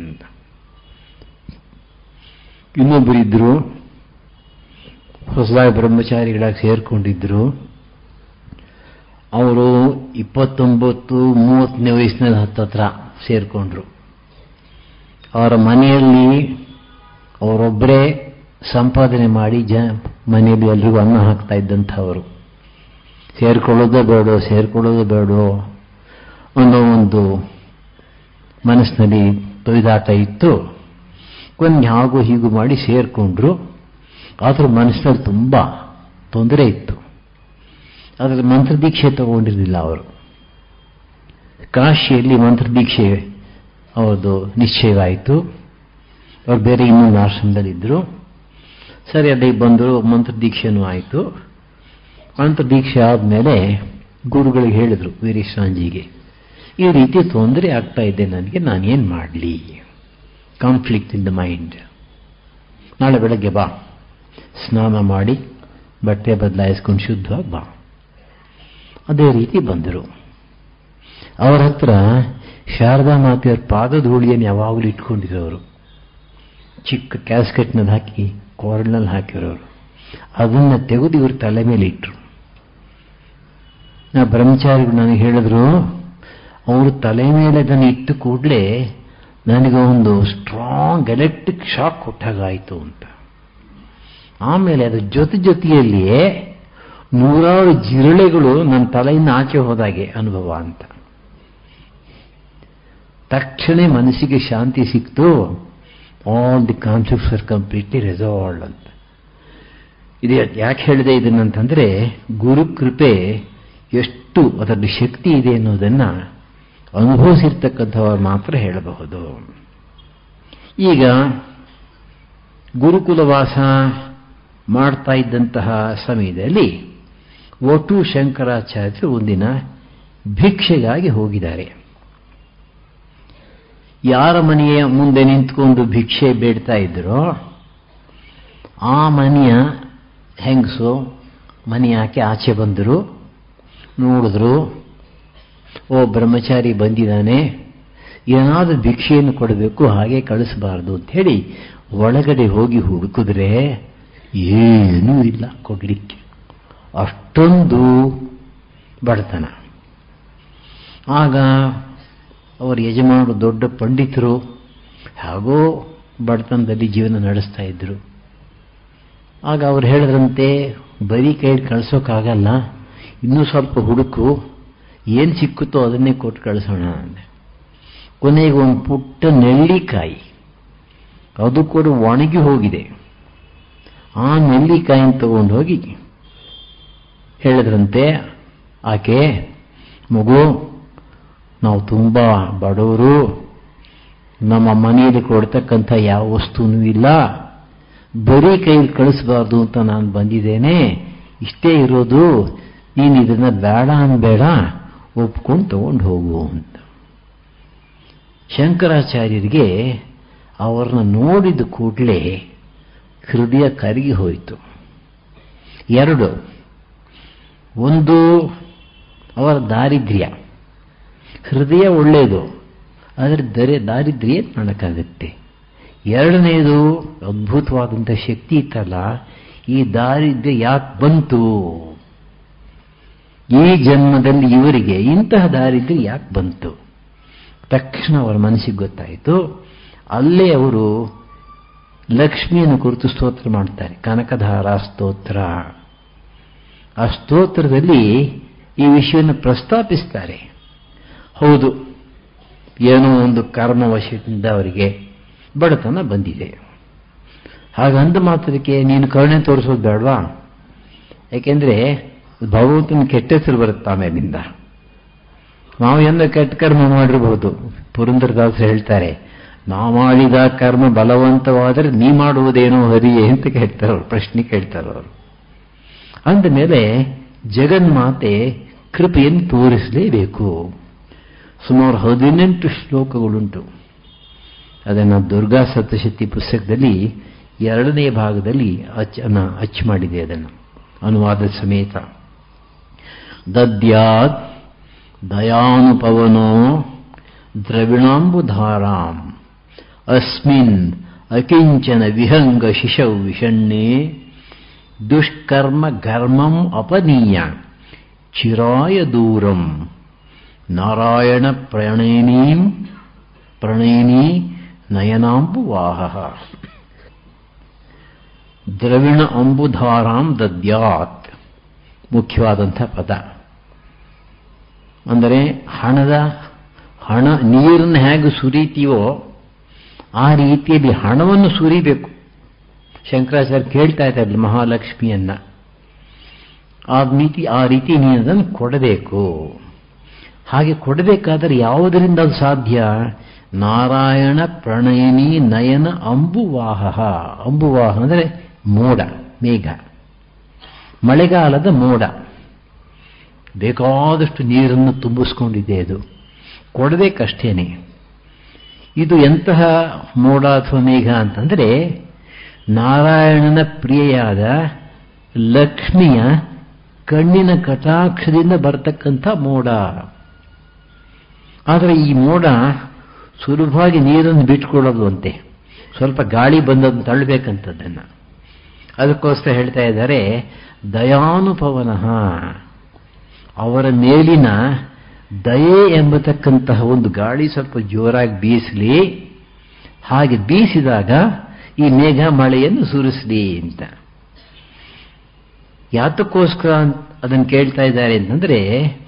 ಇನ್ನೊಬ್ಬರಿದ್ದರು ಹೊಸದಾಗಿ ಬ್ರಹ್ಮಚಾರಿಗಳಾಗಿ ಸೇರಿಕೊಂಡಿದ್ದರು ಅವರು ಇಪ್ಪತ್ತೊಂಬತ್ತು ಮೂವತ್ತನೇ ವಯಸ್ಸಿನಲ್ಲಿ ಹತ್ತತ್ರ ಸೇರಿಕೊಂಡ್ರು ಅವರ ಮನೆಯಲ್ಲಿ ಅವರೊಬ್ಬರೇ ಸಂಪಾದನೆ ಮಾಡಿ ಜ ಮನೆಯಲ್ಲಿ ಎಲ್ರಿಗೂ ಅನ್ನ ಹಾಕ್ತಾ ಇದ್ದಂಥವರು ಸೇರ್ಕೊಳ್ಳೋದೇ ಬೇಡೋ ಸೇರ್ಕೊಳ್ಳೋದೇ ಬೇಡೋ ಅನ್ನೋ ಒಂದು ಮನಸ್ಸಿನಲ್ಲಿ ತೊಯ್ದಾಟ ಇತ್ತು ಕೊಂದು ಹಾಗೂ ಹೀಗೂ ಮಾಡಿ ಸೇರಿಕೊಂಡ್ರು ಆದರೂ ಮನಸ್ಸಿನಲ್ಲಿ ತುಂಬ ತೊಂದರೆ ಇತ್ತು ಅದರ ಮಂತ್ರದೀಕ್ಷೆ ತಗೊಂಡಿರಲಿಲ್ಲ ಅವರು ಕಾಶಿಯಲ್ಲಿ ಮಂತ್ರದೀಕ್ಷೆ ಅವ್ರದ್ದು ನಿಶ್ಚಯವಾಯಿತು ಅವ್ರು ಬೇರೆ ಇನ್ನೊಂದು ಆಶ್ರಮದಲ್ಲಿದ್ದರು ಸರಿ ಅಲ್ಲಿಗೆ ಬಂದರು ಮಂತ್ರದೀಕ್ಷೆನೂ ಆಯಿತು ಮಂತ್ರದೀಕ್ಷೆ ಆದಮೇಲೆ ಗುರುಗಳಿಗೆ ಹೇಳಿದರು ವೀರೇಶ್ವರಾಂಜಿಗೆ ಈ ರೀತಿ ತೊಂದರೆ ಆಗ್ತಾ ಇದೆ ನನಗೆ ನಾನೇನು ಮಾಡಲಿ ಕಾನ್ಫ್ಲಿಕ್ಟ್ ಇನ್ ದ ಮೈಂಡ್ ನಾಳೆ ಬೆಳಗ್ಗೆ ಬಾ ಸ್ನಾನ ಮಾಡಿ ಬಟ್ಟೆ ಬದಲಾಯಿಸ್ಕೊಂಡು ಶುದ್ಧವಾಗಿ ಬಾ ಅದೇ ರೀತಿ ಬಂದರು ಅವರ ಹತ್ರ ಶಾರದಾ ಮಾತೆಯವ್ರ ಪಾದಧೂಳಿಯನ್ನು ಯಾವಾಗಲೂ ಇಟ್ಕೊಂಡಿರೋರು ಚಿಕ್ಕ ಕ್ಯಾಸ್ಕೆಟ್ನಲ್ಲಿ ಹಾಕಿ ಕೊರಳಿನಲ್ಲಿ ಹಾಕಿರೋರು ಅದನ್ನು ತೆಗೆದು ಇವ್ರ ತಲೆ ಮೇಲೆ ಇಟ್ಟರು ನಾ ಬ್ರಹ್ಮಚಾರಿಗಳು ನನಗೆ ಹೇಳಿದ್ರು ಅವರು ತಲೆ ಮೇಲೆ ಅದನ್ನು ಇಟ್ಟು ಕೂಡಲೇ ನನಗೆ ಒಂದು ಸ್ಟ್ರಾಂಗ್ ಎಲೆಕ್ಟ್ರಿಕ್ ಶಾಕ್ ಕೊಟ್ಟಾಗಾಯಿತು ಅಂತ ಆಮೇಲೆ ಅದ್ರ ಜೊತೆ ಜೊತೆಯಲ್ಲಿಯೇ ನೂರಾರು ಜಿರಳೆಗಳು ನನ್ನ ತಲೆಯಿಂದ ಆಚೆ ಹೋದಾಗೆ ಅನುಭವ ಅಂತ ತಕ್ಷಣ ಮನಸ್ಸಿಗೆ ಶಾಂತಿ ಸಿಕ್ತು all the concepts are completely resolve ಅಂತ ಇದು ಯಾಕೆ ಹೇಳಿದೆ ಇದನ್ನಂತಂದರೆ ಗುರು ಕೃಪೆ ಎಷ್ಟು ಅದರಲ್ಲಿ ಶಕ್ತಿ ಇದೆ ಅನ್ನೋದನ್ನು ಅನುಭವಿಸಿರ್ತಕ್ಕಂಥವ್ರು ಮಾತ್ರ ಹೇಳಬಹುದು ಈಗ ಗುರುಕುಲವಾಸ ಮಾಡ್ತಾ ಇದ್ದಂತಹ ಸಮಯದಲ್ಲಿ ಒಟ್ಟು ಶಂಕರಾಚಾರ್ಯರು ಒಂದಿನ ಭಿಕ್ಷೆಗಾಗಿ ಹೋಗಿದ್ದಾರೆ ಯಾರ ಮನೆಯ ಮುಂದೆ ನಿಂತ್ಕೊಂಡು ಭಿಕ್ಷೆ ಬೇಡ್ತಾ ಇದ್ರೋ ಆ ಮನೆಯ ಹೆಂಗಸು ಮನೆ ಯಾಕೆ ಆಚೆ ಬಂದರು ನೋಡಿದ್ರು ಓ ಬ್ರಹ್ಮಚಾರಿ ಬಂದಿದ್ದಾನೆ ಏನಾದರೂ ಭಿಕ್ಷೆಯನ್ನು ಕೊಡಬೇಕು ಹಾಗೆ ಕಳಿಸಬಾರ್ದು ಅಂಥೇಳಿ ಒಳಗಡೆ ಹೋಗಿ ಹುಡುಕಿದ್ರೆ ಏನೂ ಇಲ್ಲ ಕೊಡಲಿಕ್ಕೆ ಅಷ್ಟೊಂದು ಬಡತನ ಆಗ ಅವರ ಯಜಮಾನರು ದೊಡ್ಡ ಪಂಡಿತರು ಹಾಗೋ ಬಡತನದಲ್ಲಿ ಜೀವನ ನಡೆಸ್ತಾ ಇದ್ರು ಆಗ ಅವ್ರು ಹೇಳಿದ್ರಂತೆ ಬರೀ ಕೈಲಿ ಕಳ್ಸೋಕ್ಕಾಗಲ್ಲ ಇನ್ನೂ ಸ್ವಲ್ಪ ಹುಡುಕು ಏನು ಸಿಕ್ಕುತ್ತೋ ಅದನ್ನೇ ಕೊಟ್ಟು ಕಳಿಸೋಣ ಅಂದೆ ಕೊನೆಗೆ ಒಂದು ಪುಟ್ಟ ನೆಲ್ಲಿಕಾಯಿ ಅದು ಕೂಡ ಒಣಗಿ ಹೋಗಿದೆ ಆ ನೆಲ್ಲಿಕಾಯಿನ ತಗೊಂಡು ಹೋಗಿ ಹೇಳಿದ್ರಂತೆ ಆಕೆ ಮಗು ನಾವು ತುಂಬ ಬಡವರು ನಮ್ಮ ಮನೆಯಲ್ಲಿ ಕೊಡ್ತಕ್ಕಂಥ ಯಾವ ವಸ್ತುನೂ ಇಲ್ಲ ಬರೀ ಕೈಲಿ ಕಳಿಸಬಾರ್ದು ಅಂತ ನಾನು ಬಂದಿದ್ದೇನೆ ಇಷ್ಟೇ ಇರೋದು ನೀನು ಇದನ್ನ ಬೇಡ ಅನ್ಬೇಡ ಒಪ್ಕೊಂಡು ತಗೊಂಡು ಹೋಗು ಅಂತ ಶಂಕರಾಚಾರ್ಯರಿಗೆ ಅವರನ್ನ ನೋಡಿದ ಕೂಡಲೇ ಹೃದಯ ಕರಗಿ ಹೋಯಿತು ಎರಡು ಒಂದು ಅವರ ದಾರಿದ್ರ್ಯ ಹೃದಯ ಒಳ್ಳೆಯದು ಆದರೆ ದರೆ ದಾರಿದ್ರ್ಯ ಮಾಡೋಕ್ಕಾಗತ್ತೆ ಎರಡನೇದು ಅದ್ಭುತವಾದಂಥ ಶಕ್ತಿ ಇತ್ತಲ್ಲ ಈ ದಾರಿದ್ರ್ಯ ಯಾಕೆ ಬಂತು ಈ ಜನ್ಮದಲ್ಲಿ ಇವರಿಗೆ ಇಂತಹ ದಾರಿದ್ರ್ಯ ಯಾಕೆ ಬಂತು ತಕ್ಷಣ ಅವರ ಮನಸ್ಸಿಗೆ ಗೊತ್ತಾಯಿತು ಅಲ್ಲೇ ಅವರು ಲಕ್ಷ್ಮಿಯನ್ನು ಕುರಿತು ಸ್ತೋತ್ರ ಮಾಡ್ತಾರೆ ಕನಕಧಾರ ಸ್ತೋತ್ರ ಆ ಸ್ತೋತ್ರದಲ್ಲಿ ಈ ವಿಷಯವನ್ನು ಪ್ರಸ್ತಾಪಿಸ್ತಾರೆ ಹೌದು ಏನೋ ಒಂದು ಕರ್ಮವಶದಿಂದ ಅವರಿಗೆ ಬಡತನ ಬಂದಿದೆ ಹಾಗಂದ ಮಾತ್ರಕ್ಕೆ ನೀನು ಕರುಣೆ ತೋರಿಸೋದು ಬೇಡವಾ ಯಾಕೆಂದ್ರೆ ಭಗವಂತನ ಕೆಟ್ಟ ಹೆಸರು ಬರುತ್ತೆ ಆಮೇಲಿಂದ ನಾವು ಎಂದ ಕೆಟ್ಟ ಕರ್ಮ ಮಾಡಿರಬಹುದು ಪುರಂದರದಾಸರು ಹೇಳ್ತಾರೆ ನಾವು ಮಾಡಿದ ಕರ್ಮ ಬಲವಂತವಾದರೆ ನೀ ಮಾಡುವುದೇನೋ ಹರಿಯೇ ಅಂತ ಕೇಳ್ತಾರೆ ಅವ್ರು ಪ್ರಶ್ನೆ ಕೇಳ್ತಾರೆ ಅವರು ಅಂದಮೇಲೆ ಜಗನ್ಮಾತೆ ಕೃಪೆಯನ್ನು ತೋರಿಸಲೇಬೇಕು ಸುಮಾರು ಹದಿನೆಂಟು ಶ್ಲೋಕಗಳುಂಟು ಅದನ್ನು ದುರ್ಗಾ ಸಪ್ತಶಕ್ತಿ ಪುಸ್ತಕದಲ್ಲಿ ಎರಡನೇ ಭಾಗದಲ್ಲಿ ಅಚ್ ಅಚ್ ಮಾಡಿದೆ ಅದನ್ನು ಅನುವಾದ ಸಮೇತ ದದ್ಯಾತ್ ದಯಾನುಪವನೋ ದ್ರವಿಣಾಂಬುಧಾರಾಂ ಅಸ್ಮಿನ್ ಅಕಿಂಚನ ವಿಹಂಗ ಶಿಶೌ ವಿಷಣ್ಣೆ ದುಷ್ಕರ್ಮ ಘರ್ಮಂ ಅಪನೀಯ ಚಿರಾಯ ದೂರಂ ನಾರಾಯಣ ಪ್ರಣಯಿನೀಂ ಪ್ರಣಯಿನಿ ನಯನಾಂಬುವಾಹ ದ್ರವಿಣ ಅಂಬುಧಾರಾಂ ದದ್ಯಾತ್ ಮುಖ್ಯವಾದಂಥ ಪದ ಅಂದರೆ ಹಣದ ಹಣ ನೀರನ್ನು ಹೇಗೆ ಸುರಿತೀವೋ ಆ ರೀತಿಯಲ್ಲಿ ಹಣವನ್ನು ಸುರಿಬೇಕು ಶಂಕರಾಚಾರ್ಯ ಕೇಳ್ತಾ ಇದ್ದಾರೆ ಮಹಾಲಕ್ಷ್ಮಿಯನ್ನ ಆ ರೀತಿ ಆ ರೀತಿ ನೀನು ಅದನ್ನು ಕೊಡಬೇಕು ಹಾಗೆ ಕೊಡಬೇಕಾದರೆ ಯಾವುದರಿಂದ ಅದು ಸಾಧ್ಯ ನಾರಾಯಣ ಪ್ರಣಯಿನಿ ನಯನ ಅಂಬುವಾಹ ಅಂಬುವಾಹ ಅಂದರೆ ಮೋಡ ಮೇಘ ಮಳೆಗಾಲದ ಮೋಡ ಬೇಕಾದಷ್ಟು ನೀರನ್ನು ತುಂಬಿಸ್ಕೊಂಡಿದೆ ಅದು ಕೊಡಬೇಕಷ್ಟೇನೆ ಇದು ಎಂತಹ ಮೋಡ ಅಥವಾ ಮೇಘ ಅಂತಂದರೆ ನಾರಾಯಣನ ಪ್ರಿಯೆಯಾದ ಲಕ್ಷ್ಮಿಯ ಕಣ್ಣಿನ ಕಟಾಕ್ಷದಿಂದ ಬರತಕ್ಕಂಥ ಮೋಡ ಆದರೆ ಈ ಮೋಡ ಸುಲಭವಾಗಿ ನೀರನ್ನು ಬಿಟ್ಕೊಡೋದು ಅಂತೆ ಸ್ವಲ್ಪ ಗಾಳಿ ಬಂದದ್ದು ತಳ್ಳಬೇಕಂತದ್ದನ್ನು ಅದಕ್ಕೋಸ್ಕರ ಹೇಳ್ತಾ ಇದ್ದಾರೆ ದಯಾನುಪವನಃ ಅವರ ಮೇಲಿನ ದಯೆ ಎಂಬತಕ್ಕಂತಹ ಒಂದು ಗಾಳಿ ಸ್ವಲ್ಪ ಜೋರಾಗಿ ಬೀಸಲಿ ಹಾಗೆ ಬೀಸಿದಾಗ ಈ ಮೇಘ ಮಳೆಯನ್ನು ಸುರಿಸಲಿ ಅಂತ ಯಾತಕ್ಕೋಸ್ಕರ ಅದನ್ನು ಕೇಳ್ತಾ ಇದ್ದಾರೆ ಅಂತಂದ್ರೆ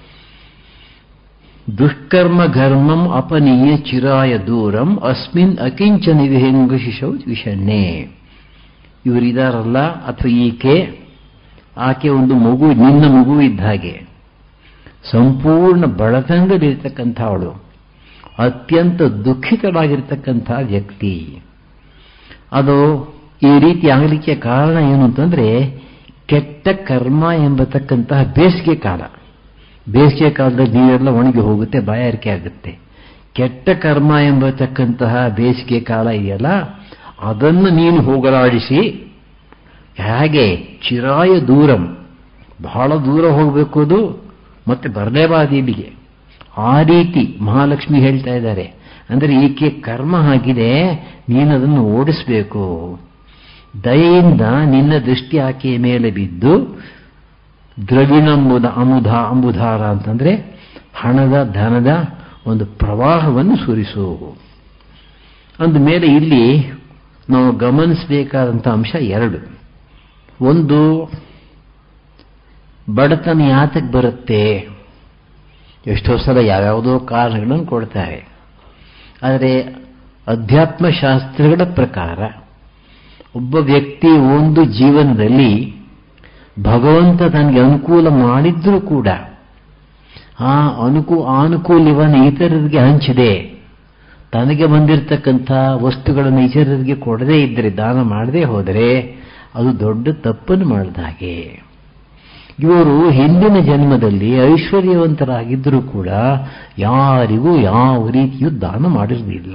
ದುಷ್ಕರ್ಮ ಘರ್ಮಂ ಅಪನೀಯ ಚಿರಾಯ ದೂರಂ ಅಸ್ಮಿನ್ ಅಕಿಂಚನ ವಿಹಂಗ ಶಿಶೌ ವಿಷಣ್ಣೆ ಇವರಿದಾರಲ್ಲ ಅಥವಾ ಈಕೆ ಆಕೆ ಒಂದು ಮಗು ನಿನ್ನ ಮಗು ಇದ್ದ ಹಾಗೆ ಸಂಪೂರ್ಣ ಬಡತನದಲ್ಲಿರ್ತಕ್ಕಂಥ ಅವಳು ಅತ್ಯಂತ ದುಃಖಿತವಾಗಿರ್ತಕ್ಕಂಥ ವ್ಯಕ್ತಿ ಅದು ಈ ರೀತಿ ಆಗಲಿಕ್ಕೆ ಕಾರಣ ಏನು ಅಂತಂದ್ರೆ ಕೆಟ್ಟ ಕರ್ಮ ಎಂಬತಕ್ಕಂತಹ ಬೇಸಿಗೆ ಕಾಲ ಬೇಸಿಗೆ ಕಾಲದಲ್ಲಿ ನೀರೆಲ್ಲ ಒಣಗಿ ಹೋಗುತ್ತೆ ಬಾಯಾರಿಕೆ ಆಗುತ್ತೆ ಕೆಟ್ಟ ಕರ್ಮ ಎಂಬತಕ್ಕಂತಹ ಬೇಸಿಗೆ ಕಾಲ ಇದೆಯಲ್ಲ ಅದನ್ನು ನೀನು ಹೋಗಲಾಡಿಸಿ ಹೇಗೆ ಚಿರಾಯ ದೂರಂ ಬಹಳ ದೂರ ಹೋಗಬೇಕು ಅದು ಮತ್ತೆ ಬರಲೇಬಾರದು ಇಲ್ಲಿಗೆ ಆ ರೀತಿ ಮಹಾಲಕ್ಷ್ಮಿ ಹೇಳ್ತಾ ಇದ್ದಾರೆ ಅಂದರೆ ಈಕೆ ಕರ್ಮ ಆಗಿದೆ ನೀನದನ್ನು ಓಡಿಸಬೇಕು ದಯೆಯಿಂದ ನಿನ್ನ ದೃಷ್ಟಿ ಆಕೆಯ ಮೇಲೆ ಬಿದ್ದು ದ್ರವಿಣಂಬುದ ಅಮುಧ ಅಂಬುಧಾರ ಅಂತಂದ್ರೆ ಹಣದ ಧನದ ಒಂದು ಪ್ರವಾಹವನ್ನು ಸುರಿಸು ಅಂದ ಮೇಲೆ ಇಲ್ಲಿ ನಾವು ಗಮನಿಸಬೇಕಾದಂಥ ಅಂಶ ಎರಡು ಒಂದು ಬಡತನ ಯಾತಕ್ಕೆ ಬರುತ್ತೆ ಎಷ್ಟೋ ಸಲ ಯಾವ್ಯಾವುದೋ ಕಾರಣಗಳನ್ನು ಕೊಡ್ತಾರೆ ಆದರೆ ಅಧ್ಯಾತ್ಮ ಶಾಸ್ತ್ರಗಳ ಪ್ರಕಾರ ಒಬ್ಬ ವ್ಯಕ್ತಿ ಒಂದು ಜೀವನದಲ್ಲಿ ಭಗವಂತ ತನಗೆ ಅನುಕೂಲ ಮಾಡಿದ್ರೂ ಕೂಡ ಆ ಅನುಕೂ ಅನುಕೂಲವನ್ನು ಇತರರಿಗೆ ಹಂಚಿದೆ ತನಗೆ ಬಂದಿರತಕ್ಕಂಥ ವಸ್ತುಗಳನ್ನು ಇತರರಿಗೆ ಕೊಡದೇ ಇದ್ದರೆ ದಾನ ಮಾಡದೇ ಹೋದರೆ ಅದು ದೊಡ್ಡ ತಪ್ಪನ್ನು ಮಾಡಿದ ಹಾಗೆ ಇವರು ಹಿಂದಿನ ಜನ್ಮದಲ್ಲಿ ಐಶ್ವರ್ಯವಂತರಾಗಿದ್ದರೂ ಕೂಡ ಯಾರಿಗೂ ಯಾವ ರೀತಿಯೂ ದಾನ ಮಾಡಿರಲಿಲ್ಲ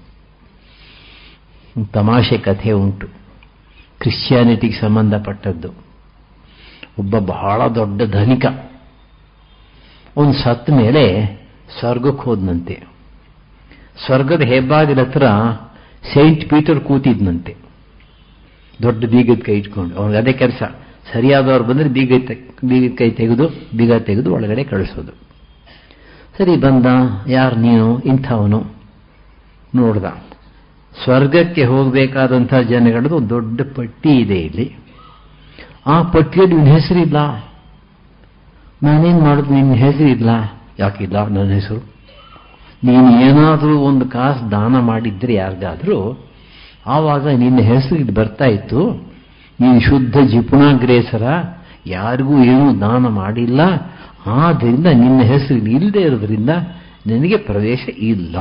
ತಮಾಷೆ ಕಥೆ ಉಂಟು ಕ್ರಿಶ್ಚಿಯಾನಿಟಿಗೆ ಸಂಬಂಧಪಟ್ಟದ್ದು ಒಬ್ಬ ಬಹಳ ದೊಡ್ಡ ಧನಿಕ ಅವನು ಸತ್ತ ಮೇಲೆ ಸ್ವರ್ಗಕ್ಕೆ ಹೋದನಂತೆ ಸ್ವರ್ಗದ ಹೆಬ್ಬಾಗಿಲ ಹತ್ರ ಸೈಂಟ್ ಪೀಟರ್ ಕೂತಿದ್ನಂತೆ ದೊಡ್ಡ ಬೀಗದ ಕೈ ಇಟ್ಕೊಂಡು ಅವ್ನಿಗೆ ಅದೇ ಕೆಲಸ ಸರಿಯಾದವ್ರು ಬಂದರೆ ಬೀಗ ಬೀಗದ ಕೈ ತೆಗೆದು ಬೀಗ ತೆಗೆದು ಒಳಗಡೆ ಕಳಿಸೋದು ಸರಿ ಬಂದ ಯಾರು ನೀನು ಇಂಥವನು ನೋಡ್ದ ಸ್ವರ್ಗಕ್ಕೆ ಹೋಗಬೇಕಾದಂಥ ಜನಗಳದ್ದು ಒಂದು ದೊಡ್ಡ ಪಟ್ಟಿ ಇದೆ ಇಲ್ಲಿ ಆ ಪಟ್ಟಿಯಲ್ಲಿ ನಿನ್ನ ಹೆಸರಿಲ್ಲ ನಾನೇನು ಮಾಡೋದು ನಿನ್ನ ಹೆಸರಿಲ್ಲ ಯಾಕಿಲ್ಲ ನನ್ನ ಹೆಸರು ನೀನು ಏನಾದರೂ ಒಂದು ಕಾಸು ದಾನ ಮಾಡಿದ್ರೆ ಯಾರಿಗಾದರೂ ಆವಾಗ ನಿನ್ನ ಹೆಸರು ಇಲ್ಲಿ ಬರ್ತಾ ಇತ್ತು ನೀನು ಶುದ್ಧ ಜಿಪುಣಾಗ್ರೇಸರ ಯಾರಿಗೂ ಏನೂ ದಾನ ಮಾಡಿಲ್ಲ ಆದ್ದರಿಂದ ನಿನ್ನ ಹೆಸರು ಇಲ್ಲದೆ ಇರೋದ್ರಿಂದ ನಿನಗೆ ಪ್ರವೇಶ ಇಲ್ಲ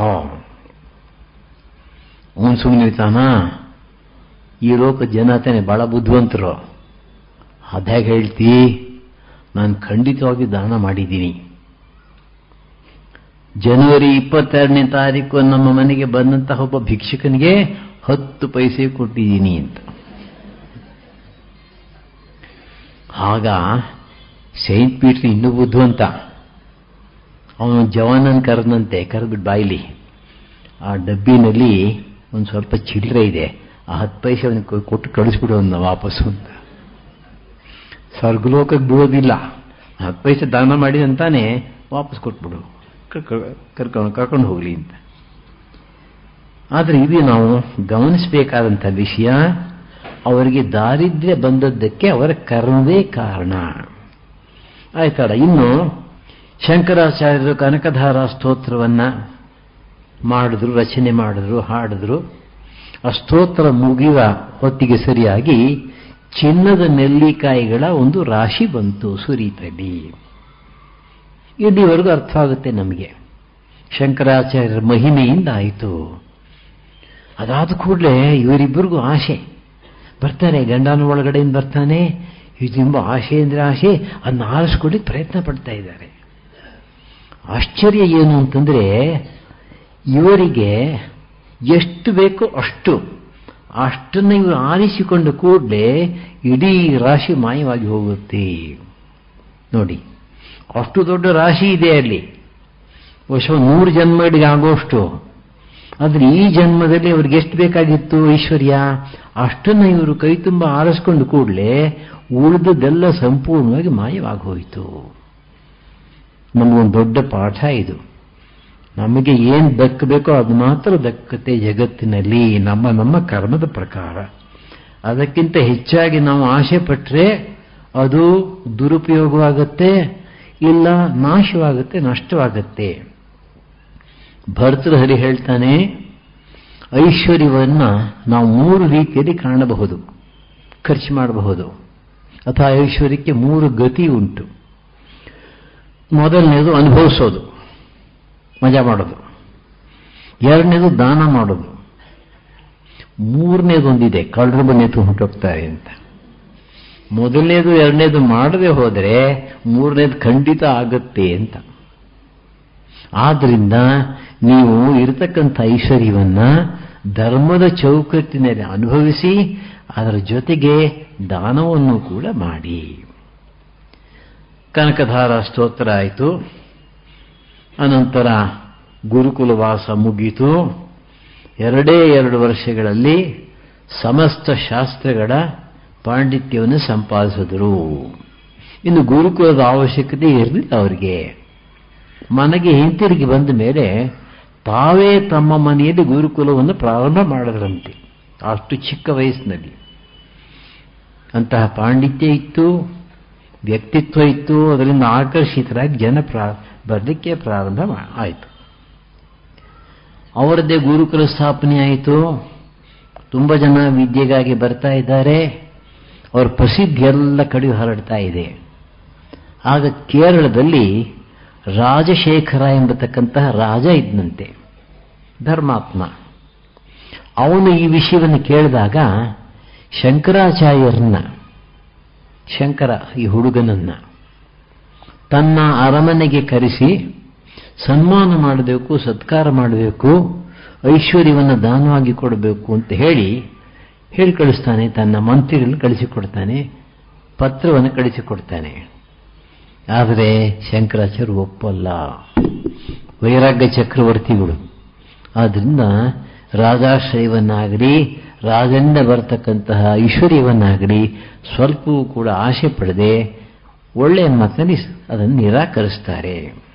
ಅವನು ಸುಮ್ಮನಿರ್ತಾನ ಈ ಲೋಕ ಜನ ತಾನೆ ಬಹಳ ಬುದ್ಧಿವಂತರು ಅದ್ಯಾಗ ಹೇಳ್ತಿ ನಾನು ಖಂಡಿತವಾಗಿ ದಾನ ಮಾಡಿದ್ದೀನಿ ಜನವರಿ ಇಪ್ಪತ್ತೆರಡನೇ ತಾರೀಕು ನಮ್ಮ ಮನೆಗೆ ಬಂದಂತಹ ಒಬ್ಬ ಭಿಕ್ಷುಕನಿಗೆ ಹತ್ತು ಪೈಸೆ ಕೊಟ್ಟಿದ್ದೀನಿ ಅಂತ ಆಗ ಸೈಂಟ್ ಪೀಟ್ರ್ ಇನ್ನೂ ಬುದ್ಧಿವಂತ ಅವನು ಜವಾನನ್ ಕರೆದಂತೆ ಕರೆದ್ಬಿಟ್ಟು ಬಾಯಿಲಿ ಆ ಡಬ್ಬಿನಲ್ಲಿ ಒಂದು ಸ್ವಲ್ಪ ಚಿಲ್ಲರೆ ಇದೆ ಆ ಹತ್ತು ಪೈಸೆ ಅವನಿಗೆ ಕೊಟ್ಟು ಕಳಿಸ್ಬಿಡು ಅವನ್ನ ವಾಪಸ್ಸು ಅಂತ ಸ್ವರ್ಗಲೋಕಕ್ಕೆ ಬಿಡೋದಿಲ್ಲ ಹತ್ತು ಪೈಸೆ ದಾನ ಮಾಡಿ ಅಂತಾನೆ ವಾಪಸ್ ಕೊಟ್ಬಿಡು ಕರ್ಕೊಂಡು ಕರ್ಕೊಂಡು ಹೋಗಲಿ ಅಂತ ಆದರೆ ಇದು ನಾವು ಗಮನಿಸಬೇಕಾದಂಥ ವಿಷಯ ಅವರಿಗೆ ದಾರಿದ್ರ್ಯ ಬಂದದ್ದಕ್ಕೆ ಅವರ ಕರ್ಮವೇ ಕಾರಣ ಆಯ್ತಲ್ಲ ಇನ್ನು ಶಂಕರಾಚಾರ್ಯರು ಕನಕಧಾರ ಸ್ತೋತ್ರವನ್ನು ಮಾಡಿದ್ರು ರಚನೆ ಮಾಡಿದ್ರು ಹಾಡಿದ್ರು ಆ ಸ್ತೋತ್ರ ಮುಗಿಯುವ ಹೊತ್ತಿಗೆ ಸರಿಯಾಗಿ ಚಿನ್ನದ ನೆಲ್ಲಿಕಾಯಿಗಳ ಒಂದು ರಾಶಿ ಬಂತು ಸುರೀತಲ್ಲಿ ಇಲ್ಲಿವರೆಗೂ ಅರ್ಥ ಆಗುತ್ತೆ ನಮಗೆ ಶಂಕರಾಚಾರ್ಯರ ಮಹಿಮೆಯಿಂದ ಆಯಿತು ಅದಾದ ಕೂಡಲೇ ಇವರಿಬ್ಬರಿಗೂ ಆಸೆ ಬರ್ತಾನೆ ಗಂಡನ ಒಳಗಡೆಯಿಂದ ಬರ್ತಾನೆ ಇದು ತುಂಬ ಆಸೆ ಅಂದರೆ ಆಸೆ ಅದನ್ನ ಆರಿಸ್ಕೊಳ್ಳಿಕ್ಕೆ ಪ್ರಯತ್ನ ಪಡ್ತಾ ಇದ್ದಾರೆ ಆಶ್ಚರ್ಯ ಏನು ಅಂತಂದರೆ ಇವರಿಗೆ ಎಷ್ಟು ಬೇಕೋ ಅಷ್ಟು ಅಷ್ಟನ್ನು ಇವರು ಆರಿಸಿಕೊಂಡ ಕೂಡಲೇ ಇಡೀ ರಾಶಿ ಮಾಯವಾಗಿ ಹೋಗುತ್ತೆ ನೋಡಿ ಅಷ್ಟು ದೊಡ್ಡ ರಾಶಿ ಇದೆ ಅಲ್ಲಿ ವರ್ಷ ನೂರು ಜನ್ಮಗಳಿಗೆ ಆಗೋಷ್ಟು ಆದರೆ ಈ ಜನ್ಮದಲ್ಲಿ ಅವ್ರಿಗೆ ಎಷ್ಟು ಬೇಕಾಗಿತ್ತು ಐಶ್ವರ್ಯ ಅಷ್ಟನ್ನು ಇವರು ಕೈ ತುಂಬ ಆರಿಸ್ಕೊಂಡು ಕೂಡಲೇ ಉಳಿದದ್ದೆಲ್ಲ ಸಂಪೂರ್ಣವಾಗಿ ಮಾಯವಾಗಿ ಹೋಯಿತು ನಮಗೊಂದು ದೊಡ್ಡ ಪಾಠ ಇದು ನಮಗೆ ಏನು ದಕ್ಕಬೇಕೋ ಅದು ಮಾತ್ರ ದಕ್ಕತೆ ಜಗತ್ತಿನಲ್ಲಿ ನಮ್ಮ ನಮ್ಮ ಕರ್ಮದ ಪ್ರಕಾರ ಅದಕ್ಕಿಂತ ಹೆಚ್ಚಾಗಿ ನಾವು ಆಸೆ ಪಟ್ಟರೆ ಅದು ದುರುಪಯೋಗವಾಗತ್ತೆ ಇಲ್ಲ ನಾಶವಾಗುತ್ತೆ ನಷ್ಟವಾಗತ್ತೆ ಭರ್ತೃಹರಿ ಹೇಳ್ತಾನೆ ಐಶ್ವರ್ಯವನ್ನು ನಾವು ಮೂರು ರೀತಿಯಲ್ಲಿ ಕಾಣಬಹುದು ಖರ್ಚು ಮಾಡಬಹುದು ಅಥವಾ ಐಶ್ವರ್ಯಕ್ಕೆ ಮೂರು ಗತಿ ಉಂಟು ಮೊದಲನೇದು ಅನುಭವಿಸೋದು ಮಜಾ ಮಾಡೋದು ಎರಡನೇದು ದಾನ ಮಾಡೋದು ಮೂರನೇದೊಂದಿದೆ ಕಳ್ಳರು ಬನ್ನೆತ್ತು ಹೊಂಟೋಗ್ತಾರೆ ಅಂತ ಮೊದಲನೇದು ಎರಡನೇದು ಮಾಡದೆ ಹೋದರೆ ಮೂರನೇದು ಖಂಡಿತ ಆಗತ್ತೆ ಅಂತ ಆದ್ರಿಂದ ನೀವು ಇರತಕ್ಕಂಥ ಐಶ್ವರ್ಯವನ್ನ ಧರ್ಮದ ಚೌಕಟ್ಟಿನಲ್ಲಿ ಅನುಭವಿಸಿ ಅದರ ಜೊತೆಗೆ ದಾನವನ್ನು ಕೂಡ ಮಾಡಿ ಕನಕಧಾರ ಸ್ತೋತ್ರ ಆಯಿತು ಅನಂತರ ಗುರುಕುಲವಾಸ ಮುಗೀತು ಎರಡೇ ಎರಡು ವರ್ಷಗಳಲ್ಲಿ ಸಮಸ್ತ ಶಾಸ್ತ್ರಗಳ ಪಾಂಡಿತ್ಯವನ್ನು ಸಂಪಾದಿಸಿದರು ಇನ್ನು ಗುರುಕುಲದ ಅವಶ್ಯಕತೆ ಇರಲಿಲ್ಲ ಅವರಿಗೆ ಮನೆಗೆ ಹಿಂತಿರುಗಿ ಬಂದ ಮೇಲೆ ತಾವೇ ತಮ್ಮ ಮನೆಯಲ್ಲಿ ಗುರುಕುಲವನ್ನು ಪ್ರಾರಂಭ ಮಾಡಿದ್ರಂತೆ ಅಷ್ಟು ಚಿಕ್ಕ ವಯಸ್ಸಿನಲ್ಲಿ ಅಂತಹ ಪಾಂಡಿತ್ಯ ಇತ್ತು ವ್ಯಕ್ತಿತ್ವ ಇತ್ತು ಅದರಿಂದ ಆಕರ್ಷಿತರಾಗಿ ಜನ ಪ್ರಾ ಬರಲಿಕ್ಕೆ ಪ್ರಾರಂಭ ಆಯಿತು ಅವರದ್ದೇ ಗುರುಕುಲ ಸ್ಥಾಪನೆ ಆಯಿತು ತುಂಬ ಜನ ವಿದ್ಯೆಗಾಗಿ ಬರ್ತಾ ಇದ್ದಾರೆ ಅವರ ಪ್ರಸಿದ್ಧಿ ಎಲ್ಲ ಕಡೆ ಹರಡ್ತಾ ಇದೆ ಆಗ ಕೇರಳದಲ್ಲಿ ರಾಜಶೇಖರ ಎಂಬತಕ್ಕಂತಹ ರಾಜ ಇದ್ದಂತೆ ಧರ್ಮಾತ್ಮ ಅವನು ಈ ವಿಷಯವನ್ನು ಕೇಳಿದಾಗ ಶಂಕರಾಚಾರ್ಯರನ್ನ ಶಂಕರ ಈ ಹುಡುಗನನ್ನ ತನ್ನ ಅರಮನೆಗೆ ಕರೆಸಿ ಸನ್ಮಾನ ಮಾಡಬೇಕು ಸತ್ಕಾರ ಮಾಡಬೇಕು ಐಶ್ವರ್ಯವನ್ನು ದಾನವಾಗಿ ಕೊಡಬೇಕು ಅಂತ ಹೇಳಿ ಹೇಳಿ ಕಳಿಸ್ತಾನೆ ತನ್ನ ಮಂತ್ರಿಗಳನ್ನು ಕಳಿಸಿಕೊಡ್ತಾನೆ ಪತ್ರವನ್ನು ಕಳಿಸಿಕೊಡ್ತಾನೆ ಆದರೆ ಶಂಕರಾಚಾರ್ಯ ಒಪ್ಪಲ್ಲ ವೈರಾಗ್ಯ ಚಕ್ರವರ್ತಿಗಳು ಆದ್ದರಿಂದ ರಾಜಾಶ್ರಯವನ್ನಾಗಲಿ ರಾಜನಿಂದ ಬರತಕ್ಕಂತಹ ಐಶ್ವರ್ಯವನ್ನಾಗಲಿ ಸ್ವಲ್ಪವೂ ಕೂಡ ಆಸೆ ಪಡದೆ ಒಳ್ಳೆಯ ಮಾತಲ್ಲಿ ಅದನ್ನು ನಿರಾಕರಿಸ್ತಾರೆ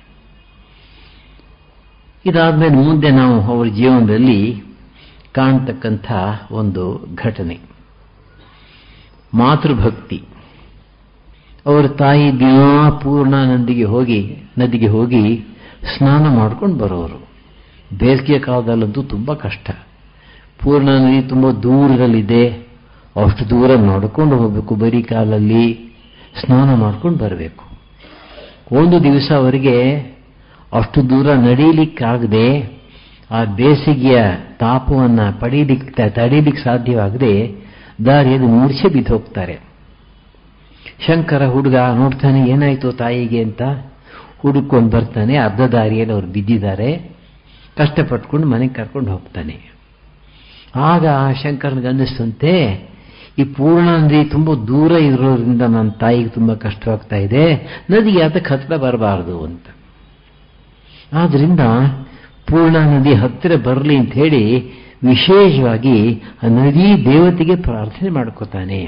ಇದಾದ್ಮೇಲೆ ಮುಂದೆ ನಾವು ಅವರ ಜೀವನದಲ್ಲಿ ಕಾಣ್ತಕ್ಕಂಥ ಒಂದು ಘಟನೆ ಮಾತೃಭಕ್ತಿ ಅವರ ತಾಯಿ ದಿನ ಪೂರ್ಣ ನದಿಗೆ ಹೋಗಿ ನದಿಗೆ ಹೋಗಿ ಸ್ನಾನ ಮಾಡ್ಕೊಂಡು ಬರೋರು ಬೇಸಿಗೆ ಕಾಲದಲ್ಲಂತೂ ತುಂಬ ಕಷ್ಟ ಪೂರ್ಣ ನದಿ ತುಂಬ ದೂರದಲ್ಲಿದೆ ಅಷ್ಟು ದೂರ ನಡ್ಕೊಂಡು ಹೋಗಬೇಕು ಬರೀ ಕಾಲಲ್ಲಿ ಸ್ನಾನ ಮಾಡ್ಕೊಂಡು ಬರಬೇಕು ಒಂದು ದಿವಸ ಅವರಿಗೆ ಅಷ್ಟು ದೂರ ನಡೀಲಿಕ್ಕಾಗದೆ ಆ ಬೇಸಿಗೆಯ ತಾಪವನ್ನು ಪಡೀಲಿಕ್ಕೆ ತಡೀಲಿಕ್ಕೆ ಸಾಧ್ಯವಾಗದೆ ದಾರಿಯಲ್ಲಿ ಮೂರ್ಛೆ ಬಿದ್ದು ಹೋಗ್ತಾರೆ ಶಂಕರ ಹುಡುಗ ನೋಡ್ತಾನೆ ಏನಾಯ್ತು ತಾಯಿಗೆ ಅಂತ ಹುಡುಕೊಂಡು ಬರ್ತಾನೆ ಅರ್ಧ ದಾರಿಯಲ್ಲಿ ಅವ್ರು ಬಿದ್ದಿದ್ದಾರೆ ಕಷ್ಟಪಟ್ಕೊಂಡು ಮನೆಗೆ ಕರ್ಕೊಂಡು ಹೋಗ್ತಾನೆ ಆಗ ಶಂಕರನಿಗೆ ಅನ್ನಿಸ್ತಂತೆ ಈ ಪೂರ್ಣ ನದಿ ತುಂಬ ದೂರ ಇರೋದ್ರಿಂದ ನನ್ನ ತಾಯಿಗೆ ತುಂಬ ಕಷ್ಟವಾಗ್ತಾ ಇದೆ ನದಿಗೆ ಅದಕ್ಕೆ ಹತ್ತಿರ ಬರಬಾರದು ಅಂತ ಆದ್ರಿಂದ ಪೂರ್ಣ ನದಿ ಹತ್ತಿರ ಬರಲಿ ಅಂತ ಹೇಳಿ ವಿಶೇಷವಾಗಿ ಆ ನದಿ ದೇವತೆಗೆ ಪ್ರಾರ್ಥನೆ ಮಾಡ್ಕೋತಾನೆ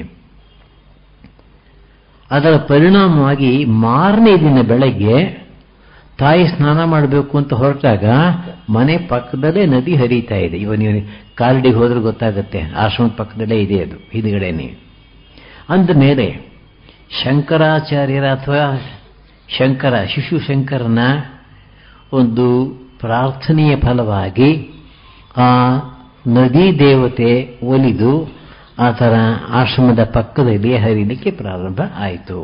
ಅದರ ಪರಿಣಾಮವಾಗಿ ಮಾರನೇ ದಿನ ಬೆಳಗ್ಗೆ ತಾಯಿ ಸ್ನಾನ ಮಾಡಬೇಕು ಅಂತ ಹೊರಟಾಗ ಮನೆ ಪಕ್ಕದಲ್ಲೇ ನದಿ ಹರಿತಾ ಇದೆ ಇವ ನೀವು ಕಾಲಡಿಗೆ ಹೋದ್ರೆ ಗೊತ್ತಾಗುತ್ತೆ ಆಶ್ರಮದ ಪಕ್ಕದಲ್ಲೇ ಇದೆ ಅದು ಹಿಂದ್ಗಡೆನೆ ಅಂದ ಮೇಲೆ ಶಂಕರಾಚಾರ್ಯರ ಅಥವಾ ಶಂಕರ ಶಿಶು ಶಂಕರನ ಒಂದು ಪ್ರಾರ್ಥನೆಯ ಫಲವಾಗಿ ಆ ನದಿ ದೇವತೆ ಒಲಿದು ಆ ಥರ ಆಶ್ರಮದ ಪಕ್ಕದಲ್ಲಿ ಹರಿಲಿಕ್ಕೆ ಪ್ರಾರಂಭ ಆಯಿತು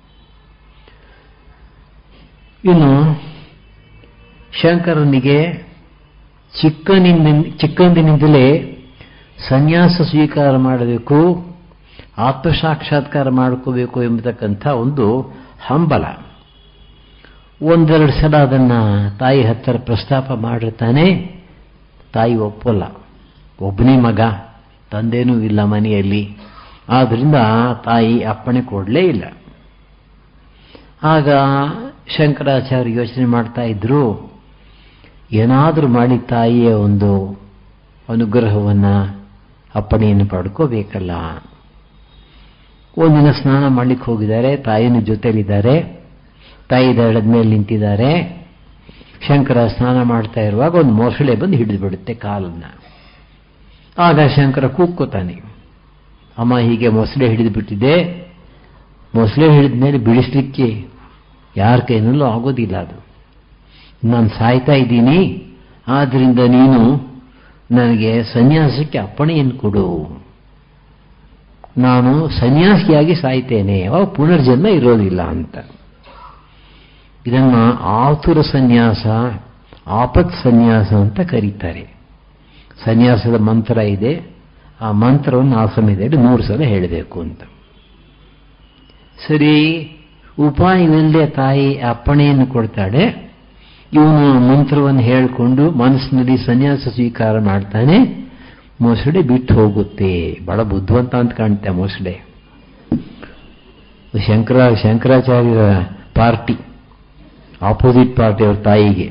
ಇನ್ನು ಶಂಕರನಿಗೆ ಚಿಕ್ಕನಿಂದ ಚಿಕ್ಕಂದಿನಿಂದಲೇ ಸನ್ಯಾಸ ಸ್ವೀಕಾರ ಮಾಡಬೇಕು ಆತ್ಮಸಾಕ್ಷಾತ್ಕಾರ ಮಾಡ್ಕೋಬೇಕು ಎಂಬತಕ್ಕಂಥ ಒಂದು ಹಂಬಲ ಒಂದೆರಡು ಸಲ ಅದನ್ನು ತಾಯಿ ಹತ್ತಿರ ಪ್ರಸ್ತಾಪ ಮಾಡಿರ್ತಾನೆ ತಾಯಿ ಒಪ್ಪಲ್ಲ ಒಬ್ಬನೇ ಮಗ ತಂದೆನೂ ಇಲ್ಲ ಮನೆಯಲ್ಲಿ ಆದ್ದರಿಂದ ತಾಯಿ ಅಪ್ಪಣೆ ಕೊಡಲೇ ಇಲ್ಲ ಆಗ ಶಂಕರಾಚಾರ್ಯ ಯೋಚನೆ ಮಾಡ್ತಾ ಇದ್ರು ಏನಾದರೂ ಮಾಡಿ ತಾಯಿಯ ಒಂದು ಅನುಗ್ರಹವನ್ನು ಅಪ್ಪಣೆಯನ್ನು ಪಡ್ಕೋಬೇಕಲ್ಲ ಒಂದಿನ ಸ್ನಾನ ಮಾಡ್ಲಿಕ್ಕೆ ಹೋಗಿದ್ದಾರೆ ತಾಯಿನ ಜೊತೆಲಿದ್ದಾರೆ ತಾಯಿ ದಳದ ಮೇಲೆ ನಿಂತಿದ್ದಾರೆ ಶಂಕರ ಸ್ನಾನ ಮಾಡ್ತಾ ಇರುವಾಗ ಒಂದು ಮೊಸಳೆ ಬಂದು ಹಿಡಿದು ಬಿಡುತ್ತೆ ಕಾಲನ್ನ ಆಗ ಶಂಕರ ಕೂಗ್ಕೋತಾನೆ ಅಮ್ಮ ಹೀಗೆ ಮೊಸಳೆ ಹಿಡಿದು ಬಿಟ್ಟಿದೆ ಮೊಸಳೆ ಹಿಡಿದ ಮೇಲೆ ಬಿಡಿಸ್ಲಿಕ್ಕೆ ಯಾರ ಕೈನಲ್ಲೂ ಆಗೋದಿಲ್ಲ ಅದು ನಾನು ಸಾಯ್ತಾ ಇದ್ದೀನಿ ಆದ್ದರಿಂದ ನೀನು ನನಗೆ ಸನ್ಯಾಸಕ್ಕೆ ಅಪ್ಪಣೆಯನ್ನು ಕೊಡು ನಾನು ಸನ್ಯಾಸಿಯಾಗಿ ಸಾಯ್ತೇನೆ ಅವಾಗ ಪುನರ್ಜನ್ಮ ಇರೋದಿಲ್ಲ ಅಂತ ಇದನ್ನು ಆತುರ ಸನ್ಯಾಸ ಆಪತ್ ಸನ್ಯಾಸ ಅಂತ ಕರೀತಾರೆ ಸನ್ಯಾಸದ ಮಂತ್ರ ಇದೆ ಆ ಮಂತ್ರವನ್ನು ಆ ಸಮಯದಲ್ಲಿ ನೂರು ಸಲ ಹೇಳಬೇಕು ಅಂತ ಸರಿ ಉಪಾಯವಿಲ್ಲದೆ ತಾಯಿ ಅಪ್ಪಣೆಯನ್ನು ಕೊಡ್ತಾಳೆ ಇವನು ಮಂತ್ರವನ್ನು ಹೇಳಿಕೊಂಡು ಮನಸ್ಸಿನಲ್ಲಿ ಸನ್ಯಾಸ ಸ್ವೀಕಾರ ಮಾಡ್ತಾನೆ ಮೊಸಳೆ ಬಿಟ್ಟು ಹೋಗುತ್ತೆ ಬಹಳ ಬುದ್ಧಿವಂತ ಅಂತ ಕಾಣುತ್ತೆ ಮೊಸಳೆ ಶಂಕರ ಶಂಕರಾಚಾರ್ಯರ ಪಾರ್ಟಿ ಆಪೋಸಿಟ್ ಪಾರ್ಟಿ ಅವ್ರ ತಾಯಿಗೆ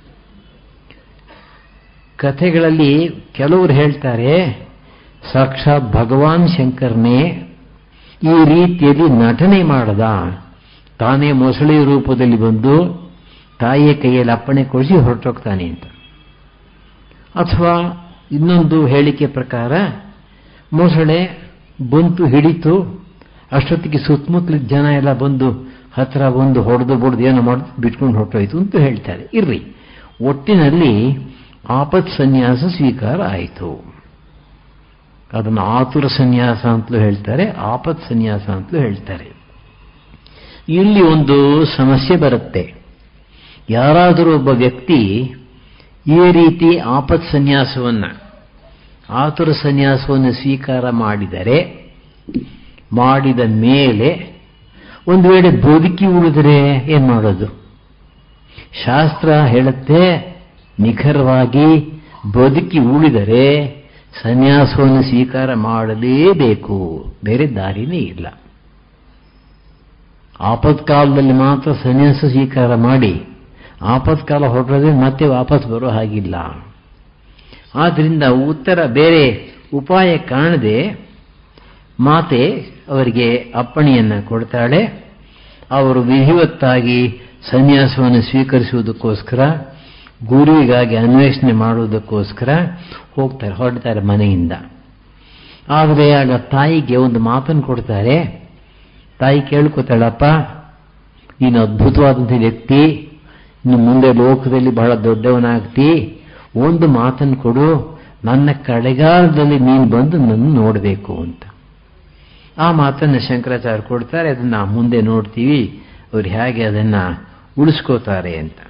ಕಥೆಗಳಲ್ಲಿ ಕೆಲವರು ಹೇಳ್ತಾರೆ ಸಾಕ್ಷಾತ್ ಭಗವಾನ್ ಶಂಕರನೇ ಈ ರೀತಿಯಲ್ಲಿ ನಟನೆ ಮಾಡದ ತಾನೇ ಮೊಸಳೆ ರೂಪದಲ್ಲಿ ಬಂದು ತಾಯಿಯ ಕೈಯಲ್ಲಿ ಅಪ್ಪಣೆ ಕೊಡಿಸಿ ಹೊರಟೋಗ್ತಾನೆ ಅಂತ ಅಥವಾ ಇನ್ನೊಂದು ಹೇಳಿಕೆ ಪ್ರಕಾರ ಮೊಸಳೆ ಬಂತು ಹಿಡಿತು ಅಷ್ಟೊತ್ತಿಗೆ ಸುತ್ತಮುತ್ತಲಿದ್ದ ಜನ ಎಲ್ಲ ಬಂದು ಹತ್ರ ಬಂದು ಹೊಡೆದು ಬಡ್ದು ಏನೋ ಮಾಡಿ ಬಿಟ್ಕೊಂಡು ಹೊರಟೋಯ್ತು ಅಂತ ಹೇಳ್ತಾರೆ ಇರ್ರಿ ಒಟ್ಟಿನಲ್ಲಿ ಆಪತ್ ಸನ್ಯಾಸ ಸ್ವೀಕಾರ ಆಯಿತು ಅದನ್ನು ಆತುರ ಸನ್ಯಾಸ ಅಂತಲೂ ಹೇಳ್ತಾರೆ ಆಪತ್ ಸನ್ಯಾಸ ಅಂತಲೂ ಹೇಳ್ತಾರೆ ಇಲ್ಲಿ ಒಂದು ಸಮಸ್ಯೆ ಬರುತ್ತೆ ಯಾರಾದರೂ ಒಬ್ಬ ವ್ಯಕ್ತಿ ಈ ರೀತಿ ಆಪತ್ ಸನ್ಯಾಸವನ್ನು ಆತುರ ಸನ್ಯಾಸವನ್ನು ಸ್ವೀಕಾರ ಮಾಡಿದರೆ ಮಾಡಿದ ಮೇಲೆ ಒಂದು ವೇಳೆ ಬದುಕಿ ಉಳಿದರೆ ಏನು ಮಾಡೋದು ಶಾಸ್ತ್ರ ಹೇಳುತ್ತೆ ನಿಖರವಾಗಿ ಬದುಕಿ ಉಳಿದರೆ ಸನ್ಯಾಸವನ್ನು ಸ್ವೀಕಾರ ಮಾಡಲೇಬೇಕು ಬೇರೆ ದಾರಿನೇ ಇಲ್ಲ ಆಪತ್ಕಾಲದಲ್ಲಿ ಮಾತ್ರ ಸನ್ಯಾಸ ಸ್ವೀಕಾರ ಮಾಡಿ ಆಪತ್ಕಾಲ ಹೊರಟರೆ ಮತ್ತೆ ವಾಪಸ್ ಬರೋ ಹಾಗಿಲ್ಲ ಆದ್ದರಿಂದ ಉತ್ತರ ಬೇರೆ ಉಪಾಯ ಕಾಣದೆ ಮಾತೆ ಅವರಿಗೆ ಅಪ್ಪಣೆಯನ್ನು ಕೊಡ್ತಾಳೆ ಅವರು ವಿಧಿವತ್ತಾಗಿ ಸನ್ಯಾಸವನ್ನು ಸ್ವೀಕರಿಸುವುದಕ್ಕೋಸ್ಕರ ಗುರುವಿಗಾಗಿ ಅನ್ವೇಷಣೆ ಮಾಡುವುದಕ್ಕೋಸ್ಕರ ಹೋಗ್ತಾರೆ ಹೊರಡ್ತಾರೆ ಮನೆಯಿಂದ ಆದರೆ ಆಗ ತಾಯಿಗೆ ಒಂದು ಮಾತನ್ನು ಕೊಡ್ತಾರೆ ತಾಯಿ ಕೇಳ್ಕೊತಾಳಪ್ಪ ನೀನು ಅದ್ಭುತವಾದಂಥ ವ್ಯಕ್ತಿ ಇನ್ನು ಮುಂದೆ ಲೋಕದಲ್ಲಿ ಬಹಳ ದೊಡ್ಡವನಾಗ್ತಿ ಒಂದು ಮಾತನ್ನು ಕೊಡು ನನ್ನ ಕಡೆಗಾಲದಲ್ಲಿ ನೀನು ಬಂದು ನನ್ನ ನೋಡಬೇಕು ಅಂತ ಆ ಮಾತನ್ನು ಶಂಕರಾಚಾರ್ಯ ಕೊಡ್ತಾರೆ ಅದನ್ನು ಮುಂದೆ ನೋಡ್ತೀವಿ ಅವ್ರು ಹೇಗೆ ಅದನ್ನು ಉಳಿಸ್ಕೋತಾರೆ ಅಂತ